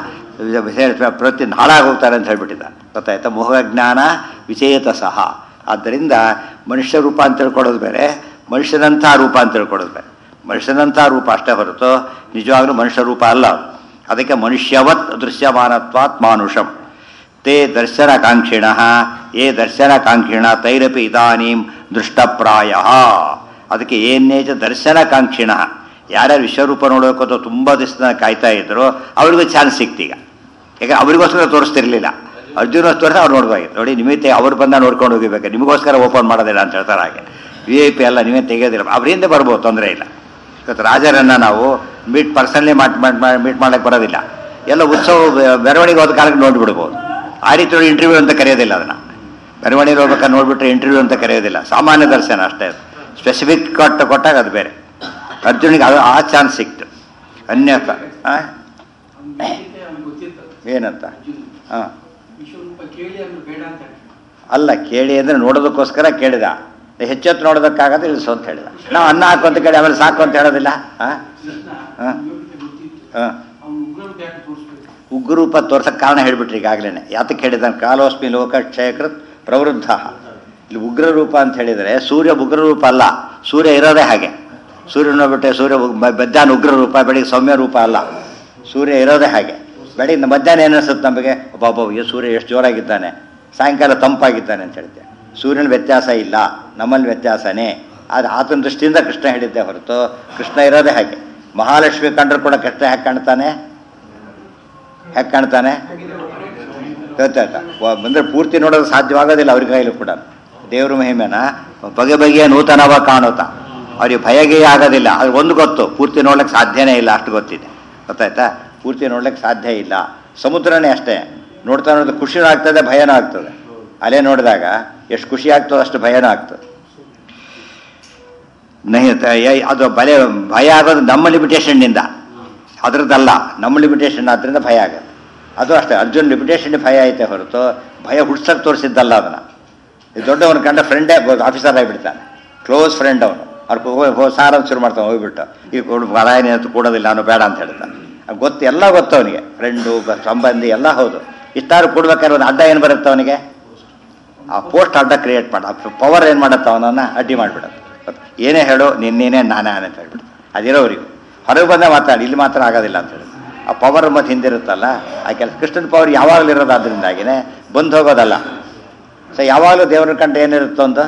ಪ್ರತಿ ಹಾಳಾಗಿ ಹೋಗ್ತಾರೆ ಅಂತ ಹೇಳ್ಬಿಟ್ಟಿದ್ದ ಗೊತ್ತಾಯ್ತಾ ಮೋಹಜ್ಞಾನ ವಿಚೇತ ಸಹ ಆದ್ದರಿಂದ ಮನುಷ್ಯ ರೂಪ ಅಂತ ತಿಳ್ಕೊಳ್ಳೋದು ಬೇರೆ ಮನುಷ್ಯನಂಥ ರೂಪ ಅಂತ ತಿಳ್ಕೊಳ್ಳೋದು ಬೇರೆ ಮನುಷ್ಯನಂಥ ರೂಪ ಅಷ್ಟೇ ಹೊರತು ನಿಜವಾಗ್ಲೂ ಮನುಷ್ಯ ರೂಪ ಅಲ್ಲ ಅದು. ಅದಕ್ಕೆ ಮನುಷ್ಯವತ್ ದೃಶ್ಯಮಾನತ್ವಾತ್ ಮಾನುಷಂ ತೇ ದರ್ಶನಕಾಂಕ್ಷಿಣ ಯೇ ದರ್ಶನಕಾಂಕ್ಷಿಣ ತೈರಪಿ ಇದಾನೀಂ ದೃಷ್ಟಪ್ರಾಯ ಅದಕ್ಕೆ ಏನೇಚ ದರ್ಶನಕಾಂಕ್ಷಿಣ ಯಾರ್ಯಾರು ವಿಶ್ವರೂಪ ನೋಡಬೇಕು ಅಂತ ತುಂಬ ದಿವಸ ಕಾಯ್ತಾ ಇದ್ರು ಅವ್ರಿಗೂ ಚಾನ್ಸ್ ಸಿಕ್ತೀಗ ಯಾಕೆ ಅವ್ರಿಗೋಸ್ಕರ ತೋರಿಸ್ತಿರ್ಲಿಲ್ಲ ಅರ್ಜುನ ತೋರಿಸ ಅವ್ರು ನೋಡ್ಬೇಕಾಗಿತ್ತು ನೋಡಿ ನಿಮಿತ್ತೆ ಅವ್ರು ಬಂದ ನೋಡ್ಕೊಂಡು ಹೋಗಿಬೇಕು ನಿಮಗೋಸ್ಕರ ಓಪನ್ ಮಾಡೋದಿಲ್ಲ ಅಂತ ಹೇಳ್ತಾರೆ ಹಾಗೆ ವಿ ಐ ಪಿ ಎಲ್ಲ ನೀವೇ ತೆಗೆಯೋದಿಲ್ಲ ಅವರಿಂದ ಬರ್ಬೋದು ತೊಂದರೆ ಇಲ್ಲ ಇವತ್ತು ರಾಜರನ್ನ ನಾವು ಮೀಟ್ ಪರ್ಸನಲಿ ಮಾಟ್ ಮೀಟ್ ಮಾಡಕ್ಕೆ ಬರೋದಿಲ್ಲ ಎಲ್ಲ ಉತ್ಸವ ಮೆರವಣಿಗೆ ಹೋದ ಕಾಲಕ್ಕೆ ನೋಡಿಬಿಡ್ಬೋದು ಆ ರೀತಿ ಇಂಟರ್ವ್ಯೂ ಅಂತ ಕರೆಯೋದಿಲ್ಲ ಅದನ್ನು ಮೆರವಣಿಗೆ ಹೋಗ್ಬೇಕಾದ್ರೆ ನೋಡ್ಬಿಟ್ರೆ ಇಂಟರ್ವ್ಯೂ ಅಂತ ಕರೆಯೋದಿಲ್ಲ ಸಾಮಾನ್ಯ ದರ್ಶನ ಅಷ್ಟೇ ಸ್ಪೆಸಿಫಿಕ್ ಕೊಟ್ಟ ಕೊಟ್ಟಾಗ ಅದು ಬೇರೆ ಅರ್ಜುನಿಗೆ ಅದು ಆ ಚಾನ್ಸ್ ಸಿಕ್ತು ಅನ್ಯಥ ಆ? ಅವ್ನಿಗೆ ಗೊತ್ತಿರ್ತದೆ ಏನಂತ ಅರ್ಜುನ್ ಹಾಂ ವಿಶ್ವರೂಪ ಕೇಳಿ ಅಂದ್ರೆ ಬೇಡ ಅಂತ ಹೇಳ್ತಾನೆ. ಅಲ್ಲ ಕೇಳಿ ಅಂದರೆ ನೋಡೋದಕ್ಕೋಸ್ಕರ ಕೇಳಿದ ಹೆಚ್ಚೊತ್ತು ನೋಡೋದಕ್ಕಾಗದೆ ಇಳಿಸು ಅಂತ ಹೇಳಿದ ನಾವು ಅನ್ನ ಹಾಕು ಅಂತ ಕೇಳಿ ಆಮೇಲೆ ಸಾಕು ಅಂತ ಹೇಳೋದಿಲ್ಲ ಹಾಂ ಕೃಷ್ಣ ಹಾ. ಯೋಗ್ಯತೆ ಗೊತ್ತಿತ್ತು ಹಾಂ ಅವ್ನು ಉಗ್ರರೂಪ ಯಾಕೆ ತೋರಿಸ್ಬೇಕು ಉಗ್ರರೂಪ ತೋರ್ಸಕ್ಕೆ ಕಾರಣ ಹೇಳ್ಬಿಟ್ರಿ ಈಗಾಗಲೇ ಯಾತಕ್ಕೆ ಹೇಳಿದಾನೆ ಕಾಲೋಸ್ಮಿ ಲೋಕ ಕ್ಷಯಕೃತ್ ಪ್ರವೃದ್ಧ ಇಲ್ಲಿ ಉಗ್ರ ರೂಪ ಅಂತ ಹೇಳಿದರೆ ಸೂರ್ಯ ಉಗ್ರ ರೂಪ ಅಲ್ಲ ಸೂರ್ಯ ಇರೋದೇ ಹಾಗೆ ಸೂರ್ಯನ ಬಿಟ್ಟರೆ ಸೂರ್ಯ ಉಗ್- ಮ- ಮಧ್ಯಾಹ್ನ ಉಗ್ರ ರೂಪ ಬೆಳಿಗ್ಗೆ ಸೌಮ್ಯ ರೂಪ ಅಲ್ಲ ಸೂರ್ಯ ಇರೋದೇ ಹಾಗೆ ಬೆಳಿಗ್ಗೆ ಮಧ್ಯಾಹ್ನ ಏನು ಅನಿಸುತ್ತೆ ನಮಗೆ ಒಬ್ಬ ಈ ಸೂರ್ಯ ಎಷ್ಟು ಜೋರಾಗಿದ್ದಾನೆ ಸಾಯಂಕಾಲ ತಂಪಾಗಿದ್ದಾನೆ ಅಂತ ಹೇಳ್ತೇವೆ ಸೂರ್ಯನ ವ್ಯತ್ಯಾಸ ಇಲ್ಲ ನಮ್ಮಲ್ಲಿ ವ್ಯತ್ಯಾಸನೇ ಅದು ಆತನ ದೃಷ್ಟಿಯಿಂದ ಕೃಷ್ಣ ಹೇಳಿದ್ದೆ ಹೊರತು ಕೃಷ್ಣ ಇರೋದೇ ಹಾಗೆ ಮಹಾಲಕ್ಷ್ಮಿ ಕಂಡ್ರು ಕೂಡ ಕೃಷ್ಣ ಹ್ಯಾಕೆ ಕಾಣ್ತಾನೆ ಹೇಗೆ ಕಾಣ್ತಾನೆ ಗೊತ್ತಾಯ್ತಾ ವ- ಅಂದ್ರೆ ಪೂರ್ತಿ ನೋಡೋದು ಸಾಧ್ಯವಾಗೋದಿಲ್ಲ ಅವ್ರ ಕೈಲೂ ಕೂಡ ದೇವ್ರ ಮಹಿಮೆನ ಬಗೆ ಬಗೆಯ ನೂತನವ ಕಾಣುತ್ತಾ ಅವ್ರಿಗೆ ಭಯಗೇ ಆಗೋದಿಲ್ಲ ಅದು ಒಂದು ಗೊತ್ತು ಪೂರ್ತಿ ನೋಡ್ಲಿಕ್ಕೆ ಸಾಧ್ಯನೇ ಇಲ್ಲ ಅಷ್ಟು ಗೊತ್ತಿದೆ ಗೊತ್ತಾಯ್ತಾ ಪೂರ್ತಿ ನೋಡ್ಲಿಕ್ಕೆ ಸಾಧ್ಯ ಇಲ್ಲ ಸಮುದ್ರನೇ ಅಷ್ಟೇ ನೋಡ್ತಾ ನೋಡಿದ್ರೆ ಖುಷಿನೂ ಆಗ್ತದೆ ಭಯನೂ ಆಗ್ತದೆ ಅಲೆ ನೋಡಿದಾಗ ಎಷ್ಟು ಖುಷಿ ಆಗ್ತದೆ ಅಷ್ಟು ಭಯನೂ ಆಗ್ತದೆ ನಹಿ ತ- ಯ- ಅದು ಬಲೆ ಭಯ ಆಗೋದು ನಮ್ಮ ಲಿಮಿಟೇಷನ್ನಿಂದ ಅದರದ್ದಲ್ಲ ನಮ್ಮ ಲಿಮಿಟೇಷನ್ ಆದ್ದರಿಂದ ಭಯ ಆಗುತ್ತೆ ಅದು ಅಷ್ಟೇ ಅರ್ಜುನ್ ಲಿಮಿಟೇಷನ್ ಭಯ ಐತೆ ಹೊರತು ಭಯ ಹುಡ್ಸಕ್ಕೆ ತೋರಿಸಿದ್ದಲ್ಲ ಅದನ್ನು ಈ ದೊಡ್ಡವನ ಕಂಡ ಫ್ರೆಂಡೇ ಆಫೀಸರ್ ಆಗಿಬಿಡ್ತಾನೆ ಕ್ಲೋಸ್ ಫ್ರೆಂಡ್ ಅವನು ಅವ್ರು ಸಾರ ಅಂತ ಶುರು ಮಾಡ್ತಾನೆ ಹೋಗ್ಬಿಟ್ಟು ಈ ಕೊಡು ಮರಾಯನಿ ಅಂತ ಕೂಡೋದಿಲ್ಲ ನಾನು ಬೇಡ ಅಂತ ಹೇಳ್ತಾನೆ ಅವ್ನ್ ಗೊತ್ತು ಎಲ್ಲ ಗೊತ್ತು ಅವನಿಗೆ ಫ್ರೆಂಡು ಸಂಬಂಧಿ ಎಲ್ಲ ಹೌದು ಇಷ್ಟಾರು ಕೊಡ್ಬೇಕಾದ್ರೆ ಒಂದು ಅಡ್ಡ ಏನು ಬರುತ್ತೆ ಅವನಿಗೆ ಆ ಪೋಸ್ಟ್ ಅಡ್ಡ ಕ್ರಿಯೇಟ್ ಮಾಡ ಪವರ್ ಏನು ಮಾಡುತ್ತೆ ಅವನನ್ನು ಅಡ್ಡಿ ಮಾಡಿಬಿಡುತ್ತೆ ಏನೇ ಹೇಳು ನಿನ್ನೇನೆ ನಾನೇ ಅಂತ ಹೇಳ್ಬಿಡ್ತು ಅದಿರೋರಿಗೆ ಹೊರಗೆ ಬಂದ ಮಾತಾಡಿ ಇಲ್ಲಿ ಮಾತ್ರ ಆಗೋದಿಲ್ಲ ಅಂತ ಹೇಳಿ ಆ ಪವರ್ ಮತ್ತೆ ಹಿಂದಿರುತ್ತಲ್ಲ ಆ ಕೆಲಸ ಕೃಷ್ಣನ ಪವರ್ ಯಾವಾಗಲೂ ಇರೋದು ಅದರಿಂದಾಗಿನೇ ಬಂದು ಹೋಗೋದಲ್ಲ ಸೊ ಯಾವಾಗಲೂ ದೇವರ ಕಂಡು ಏನಿರುತ್ತೋ ಅಂತ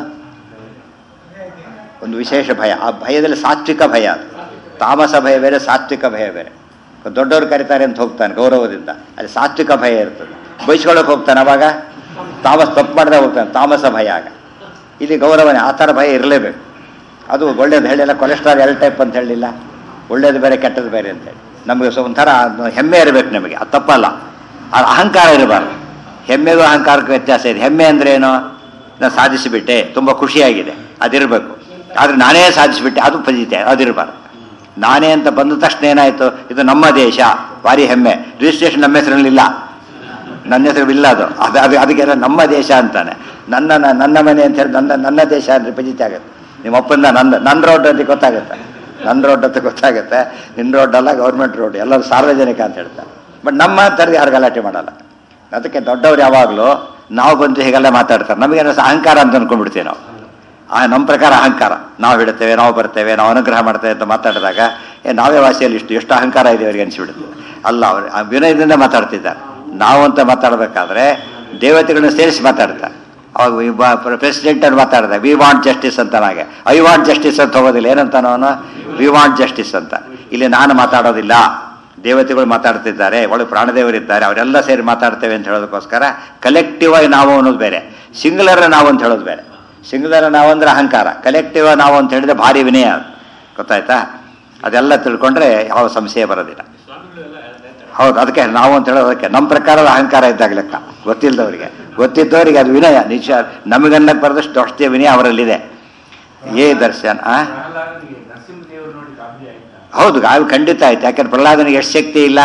ಒಂದು ವಿಶೇಷ ಭಯ ಆ ಭಯದಲ್ಲಿ ಸಾತ್ವಿಕ ಭಯ ಅದು ತಾಮಸ ಭಯ ಬೇರೆ ಸಾತ್ವಿಕ ಭಯ ಬೇರೆ ದೊಡ್ಡವರು ಕರೀತಾರೆ ಅಂತ ಹೋಗ್ತಾನೆ ಗೌರವದಿಂದ ಅಲ್ಲಿ ಸಾತ್ವಿಕ ಭಯ ಇರ್ತದೆ ಬೈಸ್ಕೊಳ್ಳೋಕೆ ಹೋಗ್ತಾನೆ ಅವಾಗ ತಾಮಸ ತಪ್ಪು ಮಾಡಿದ್ರೆ ಹೋಗ್ತಾನೆ ತಾಮಸ ಭಯ ಆಗ ಇಲ್ಲಿ ಗೌರವನೇ ಆ ಥರ ಭಯ ಇರಲೇಬೇಕು ಅದು ಒಳ್ಳೇದು ಹೇಳಿಲ್ಲ ಕೊಲೆಸ್ಟ್ರಾಲ್ ಎಲ್ ಟೈಪ್ ಅಂತ ಹೇಳಿಲ್ಲ ಒಳ್ಳೇದು ಬೇರೆ ಕೆಟ್ಟದ್ದು ಬೇರೆ ಅಂತೇಳಿ ನಮಗೆ ಸೊ ಒಂಥರ ಹೆಮ್ಮೆ ಇರಬೇಕು ನಮಗೆ ಅದು ತಪ್ಪಲ್ಲ ಅದು ಅಹಂಕಾರ ಇರಬಾರ್ದು ಹೆಮ್ಮೆಗೂ ಅಹಂಕಾರಕ್ಕೂ ವ್ಯತ್ಯಾಸ ಇದೆ ಹೆಮ್ಮೆ ಅಂದ್ರೆ ಏನು ನಾನು ಸಾಧಿಸಿಬಿಟ್ಟೆ ತುಂಬ ಖುಷಿಯಾಗಿದೆ ಅದಿರಬೇಕು ಆದರೆ ನಾನೇ ಸಾಧಿಸಿಬಿಟ್ಟೆ ಅದು ಫಜಿತೆ ಅದಿರಬಾರ್ದು ನಾನೇ ಅಂತ ಬಂದ ತಕ್ಷಣ ಏನಾಯಿತು ಇದು ನಮ್ಮ ದೇಶ ಭಾರಿ ಹೆಮ್ಮೆ ರಿಜಿಸ್ಟ್ರೇಷನ್ ನಮ್ಮ ಹೆಸರಲ್ಲಿಲ್ಲ ನನ್ನ ಹೆಸರು ಇಲ್ಲ ಅದು ಅದು ಅದು ಅದಕ್ಕೆ ನಮ್ಮ ದೇಶ ಅಂತಾನೆ ನನ್ನ ನ- ನನ್ನ ಮನೆ ಅಂತ ಹೇಳಿ ನನ್ನ ನನ್ನ ದೇಶ ಅಂದ್ರೆ ಪಜಿತಿ ಆಗುತ್ತೆ ನಿಮ್ಮ ಅಪ್ಪಂದ ನಂದು ನನ್ನ ರೋಡ್ ಅಂತ ಗೊತ್ತಾಗುತ್ತೆ ನನ್ನ ರೋಡ್ ಅಂತ ಗೊತ್ತಾಗುತ್ತೆ ನಿನ್ನ ರೋಡ್ ಅಲ್ಲ ಗೌರ್ಮೆಂಟ್ ರೋಡ್ ಎಲ್ಲರೂ ಸಾರ್ವಜನಿಕ ಅಂತ ಹೇಳ್ತಾರೆ ಬಟ್ ನಮ್ಮ ಥರದ್ದು ಯಾರು ಗಲಾಟೆ ಮಾಡಲ್ಲ ಅದಕ್ಕೆ ದೊಡ್ಡವ್ರು ಯಾವಾಗಲೂ ನಾವು ಬಂದು ಹೀಗೆಲ್ಲ ಮಾತಾಡ್ತಾರೆ ನಮಗೇನೋ ಅಹಂಕಾರ ಅಂತ ಅನ್ಕೊಂಡ್ಬಿಡ್ತೀವಿ ನಾವು ಆ ನಮ್ಮ ಪ್ರಕಾರ ಅಹಂಕಾರ ನಾವು ಬಿಡುತ್ತೇವೆ ನಾವು ಬರ್ತೇವೆ ನಾವು ಅನುಗ್ರಹ ಮಾಡ್ತೇವೆ ಅಂತ ಮಾತಾಡಿದಾಗ ಏ ನಾವೇ ವಾಸಿಯಲ್ಲಿ ಇಷ್ಟು ಎಷ್ಟು ಅಹಂಕಾರ ಇದೆ ಅವರಿಗೆ ಅನಿಸ್ಬಿಡುತ್ತೆ ಅಲ್ಲ ಅವರು ಆ ವಿನಯದಿಂದ ಮಾತಾಡ್ತಿದ್ದಾರೆ ನಾವು ಅಂತ ಮಾತಾಡಬೇಕಾದ್ರೆ ದೇವತೆಗಳನ್ನ ಸೇರಿಸಿ ಮಾತಾಡ್ತಾರೆ ಅವಾಗ ಪ್ರೆಸಿಡೆಂಟ್ ಅಂತ ಮಾತಾಡಿದೆ ವಿ ವಾಂಟ್ ಜಸ್ಟಿಸ್ ಅಂತ ನಾಗೆ ಐ ವಾಂಟ್ ಜಸ್ಟಿಸ್ ಅಂತ ಹೋಗೋದಿಲ್ಲ ಏನಂತಾನ ಅವನು ವಿ ವಾಂಟ್ ಜಸ್ಟಿಸ್ ಅಂತ ಇಲ್ಲಿ ನಾನು ಮಾತಾಡೋದಿಲ್ಲ ದೇವತೆಗಳು ಮಾತಾಡ್ತಿದ್ದಾರೆ ಒಳಗೆ ಪ್ರಾಣದೇವರಿದ್ದಾರೆ ಅವರೆಲ್ಲ ಸೇರಿ ಮಾತಾಡ್ತೇವೆ ಅಂತ ಹೇಳೋದಕ್ಕೋಸ್ಕರ ಕಲೆಕ್ಟಿವ್ ಆಗಿ ನಾವು ಅನ್ನೋದು ಬೇರೆ ಸಿಂಗುಲರ್ ನಾವು ಅಂತ ಹೇಳೋದು ಬೇರೆ ಸಿಂಗುಲರ್ ನಾವು ಅಂದ್ರೆ ಅಹಂಕಾರ ಕಲೆಕ್ಟಿವ್ ನಾವು ಅಂತ ಹೇಳಿದ್ರೆ ಭಾರಿ ವಿನಯ ಅದು. ಗೊತ್ತಾಯ್ತಾ ಅದೆಲ್ಲ ತಿಳ್ಕೊಂಡ್ರೆ ಯಾವ ಸಂಶಯ ಬರೋದಿಲ್ಲ ಸ್ವಾಮಿಗಳೆಲ್ಲ ಹೇಳ್ತಾರೆ ಹೌದು ಅದಕ್ಕೆ ನಾವು ಅಂತ ಹೇಳೋದಕ್ಕೆ ನಮ್ಮ ಪ್ರಕಾರದ ಅಹಂಕಾರ ಇದ್ದಾಗ ಲೆಕ್ಕ ಗೊತ್ತಿಲ್ಲದವರಿಗೆ ಗೊತ್ತಿದ್ದವರಿಗೆ ಅದು ವಿನಯ ನಿಜ ನಮಗನ್ನಕ್ಕೆ ಬರೆದಷ್ಟು ಅಷ್ಟೇ ವಿನಯ ಅವರಲ್ಲಿದೆ ಏ ದರ್ಶನ್ ಆ ಪ್ರಹ್ಲಾದನಿಗೆ ನರಸಿಂಹದೇವರು ನೋಡಿ ಗಾಬರಿ ಆಯ್ತಾ ಹೌದು ಗಾಯ ಖಂಡಿತ ಆಯ್ತು ಯಾಕಂದ್ರೆ ಪ್ರಹ್ಲಾದನಿಗೆ ಎಷ್ಟು ಶಕ್ತಿ ಇಲ್ಲ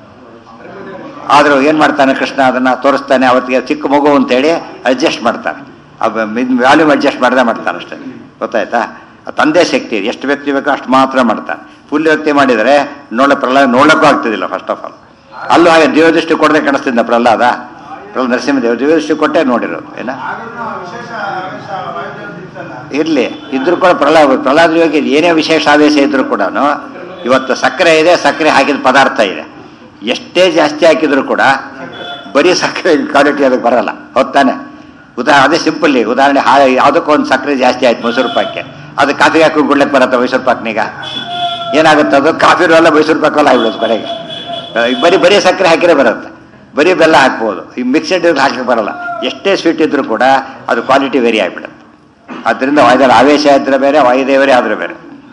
ಆದರೂ ಏನು ಮಾಡ್ತಾನೆ ಕೃಷ್ಣ ಅದನ್ನು ತೋರಿಸ್ತಾನೆ ಅವತ್ತಿಗೆ ಚಿಕ್ಕ ಮಗು ಅಂತೇಳಿ ಅಡ್ಜಸ್ಟ್ ಮಾಡ್ತಾನೆ ವ್ಯಾಲ್ಯೂಮ್ ಅಡ್ಜಸ್ಟ್ ಮಾಡದೆ ಮಾಡ್ತಾನೆ ಅಷ್ಟೇ ಗೊತ್ತಾಯ್ತಾ ಆ ತಂದೆ ಶಕ್ತಿ ಇದೆ. ಎಷ್ಟು ವ್ಯಕ್ತಿ ಬೇಕೋ ಅಷ್ಟು ಮಾತ್ರ ಮಾಡ್ತಾನೆ ಫುಲ್ ವ್ಯಕ್ತಿ ಮಾಡಿದರೆ ನೋಡ ಪ್ರಹ್ಲಾದ ನೋಡಕ್ಕೂ ಆಗ್ತಿದ್ದಿಲ್ಲ ಫಸ್ಟ್ ಆಫ್ ಆಲ್ ಅಲ್ಲೂ ಹಾಗೆ ದೇವದೃಷ್ಟಿ ಕೊಡದೆ ಕಾಣಿಸ್ತಿದ್ದ ಪ್ರಹ್ಲಾದ ಪ್ರಹ್ಲಾದ ನರಸಿಂಹದೇವ ದೇವದೃಷ್ಟಿ ಕೊಟ್ಟೆ ನೋಡಿರೋದು ಏನ ಇರಲಿ ಇದ್ರೂ ಕೂಡ ಪ್ರಹ್ಲಾದ ಪ್ರಹ್ಲಾದ ಯೋಗಿ ಏನೇ ವಿಶೇಷ ಆದೇಶ ಇದ್ರೂ ಕೂಡ ಇವತ್ತು ಸಕ್ಕರೆ ಇದೆ ಸಕ್ಕರೆ ಹಾಕಿದ ಪದಾರ್ಥ ಇದೆ ಎಷ್ಟೇ ಜಾಸ್ತಿ ಹಾಕಿದ್ರು ಕೂಡ ಬರೀ ಸಕ್ಕರೆ ಕ್ವಾಲಿಟಿ ಅದಕ್ಕೆ ಬರಲ್ಲ ಹೊತ್ತಾನೆ ಉದಾಹರಣೆ ಅದೇ ಸಿಂಪಲ್ ಈಗ ಉದಾಹರಣೆ ಹಾ ಯಾವುದಕ್ಕೂ ಒಂದು ಸಕ್ಕರೆ ಜಾಸ್ತಿ ಆಯ್ತು ಮೈಸೂರು ಪಾಕ್ಗೆ ಅದು ಕಾಫಿ ಹಾಕೊಂಡು ಗುಡ್ಲಕ್ಕೆ ಬರುತ್ತೆ ಮೈಸೂರು ಪಾಕ್ನೀಗ ಏನಾಗುತ್ತೆ ಅದು ಕಾಫಿ ಎಲ್ಲ ಮೈಸೂರು ಪಾಕಲ್ಲ ಆಗ್ಬಿಡೋದು ಬರೆಗೆ ಬರೀ ಬರೀ ಸಕ್ಕರೆ ಹಾಕಿರೇ ಬರುತ್ತೆ ಬರೀ ಬೆಲ್ಲ ಹಾಕ್ಬೋದು ಈ ಮಿಕ್ಸೆಡ್ ಹಾಕಕ್ಕೆ ಬರಲ್ಲ ಎಷ್ಟೇ ಸ್ವೀಟ್ ಇದ್ರೂ ಕೂಡ ಅದು ಕ್ವಾಲಿಟಿ ವೇರಿ ಆಗಿಬಿಡುತ್ತೆ ಆದ್ದರಿಂದ ವಾಯುದಲ್ಲಿ ಆವೇಶ ಇದ್ರೆ ಬೇರೆ ವಾಯುದೇವರೇ ಆದ್ರೆ ಬೇರೆ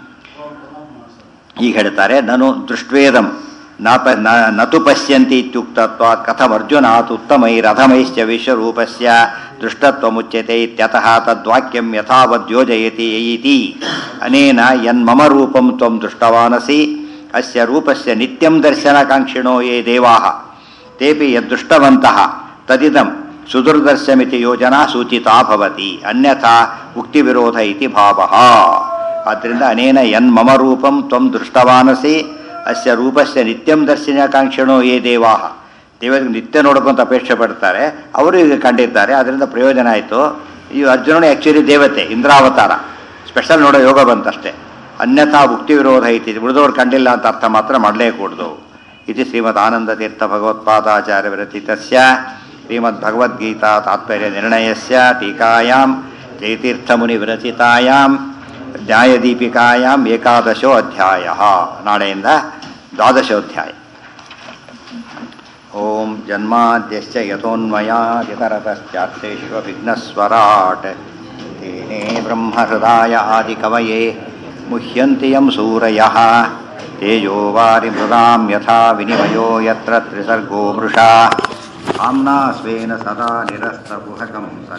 ಈಗ ಹೇಳ್ತಾರೆ ನಾನು ದೃಷ್ಟ್ವೇದಂ ನಾಪ ನ- ನತು ಪಶ್ಯಂತಿ ಇತ್ಯುಕ್ತತ್ವ ಕಥಂ ಅರ್ಜುನಾತ್ ಉತ್ತಮೈರಧಮೈಶ್ಚ ವಿಶ್ವರೂಪಸ್ಯ ದೃಷ್ಟತ್ವಮುಚ್ಯತೆ ಇತ್ಯತಃ ತದ್ವಾಕ್ಯಂ ಯಥಾವದ್ ಯೋಜಯತಿ ಇತಿ ಅನೇನ ಯನ್ಮಮ ರೂಪಂ ತ್ವಂ ದೃಷ್ಟವಾನಸಿ ಅಸ್ಯ ರೂಪಸ್ಯ ನಿತ್ಯಂ ದರ್ಶನಕಾಂಕ್ಷಿಣೋ ಯೇ ದೇವಾಃ ತೇಪಿ ಯದ್ದೃಷ್ಟವಂತಃ ತದಿದಂ ಸುದುರ್ದರ್ಶಮಿತಿ ಯೋಜನಾ ಸೂಚಿತಾ ಭವತಿ ಅನ್ಯಥಾ ಉಕ್ತಿವಿರೋಧ ಇತಿ ಭಾವಃ ಆದ್ದರಿಂದ ಅನೇನ ಯನ್ ಮಮ ರೂಪಂ ತ್ವಂ ದೃಷ್ಟವಾನಸಿ ಅಸ್ಯ ರೂಪಸ್ಯ ನಿತ್ಯಂ ದರ್ಶನಕಾಂಕ್ಷಿಣೋ ಯೇ ದೇವಾಹ ದೇವರಿಗೆ ನಿತ್ಯ ನೋಡ್ಕೊಂತ ಅಪೇಕ್ಷೆ ಪಡ್ತಾರೆ ಅವರು ಈಗ ಕಂಡಿದ್ದಾರೆ ಅದರಿಂದ ಪ್ರಯೋಜನ ಆಯಿತು ಈ ಅರ್ಜುನನು ಆ್ಯಕ್ಚುಲಿ ದೇವತೆ ಇಂದ್ರಾವತಾರ ಸ್ಪೆಷಲ್ ನೋಡೋ ಯೋಗ ಬಂತಷ್ಟೇ ಅನ್ಯಥಾ ಭುಕ್ತಿ ವಿರೋಧ ಐತಿ ಉಳಿದವ್ರು ಕಂಡಿಲ್ಲ ಅಂತ ಅರ್ಥ ಮಾತ್ರ ಮಾಡಲೇ ಕೂಡ್ದು ಇದು ಶ್ರೀಮದ್ ಆನಂದ ತೀರ್ಥ ಭಗವತ್ಪಾದಾಚಾರ್ಯ ವಿರಚಿತಸ್ಯ ಶ್ರೀಮದ್ ಭಗವದ್ಗೀತಾ ತಾತ್ಪರ್ಯ ನಿರ್ಣಯಸ್ಯ ಟೀಕಾಯಾಂ ಜಯತೀರ್ಥ ಮುನಿ ವಿರಚಿತಾಯಾಂ ನ್ಯಾಯದೀಪಿಕಾಯಾಂ ಏಕಾದಶೋ ಅಧ್ಯಾಯ ನಾಳೆಯಿಂದ ದ್ವಾದಶೋಧ್ಯಾಯ ಓಂ ಜನ್ಮಾದ್ಯಶ್ಚ ಯಥೋನ್ಮಯಾದಿತರತಶ್ಚಾರ್ಥೇಷ್ವವಿಘ್ನಸ್ವರಾಟ್ ತೇನೇ ಬ್ರಹ್ಮಹೃದಾಯ ಆದಿಕವಯೇ ಮುಹ್ಯಂತಿ ಯಂ ಸೂರಯಃ ತೇಜೋ ವಾರಿಮೃದಾಂ ಯಥಾ ವಿನಿಮಯೋ ಯತ್ರ ತ್ರಿಸರ್ಗೋ ಮೃಷಾ ಆಮ್ನಾ ಸ್ವೇನ ಸದಾ ನಿರಸ್ತಕುಹಕಂ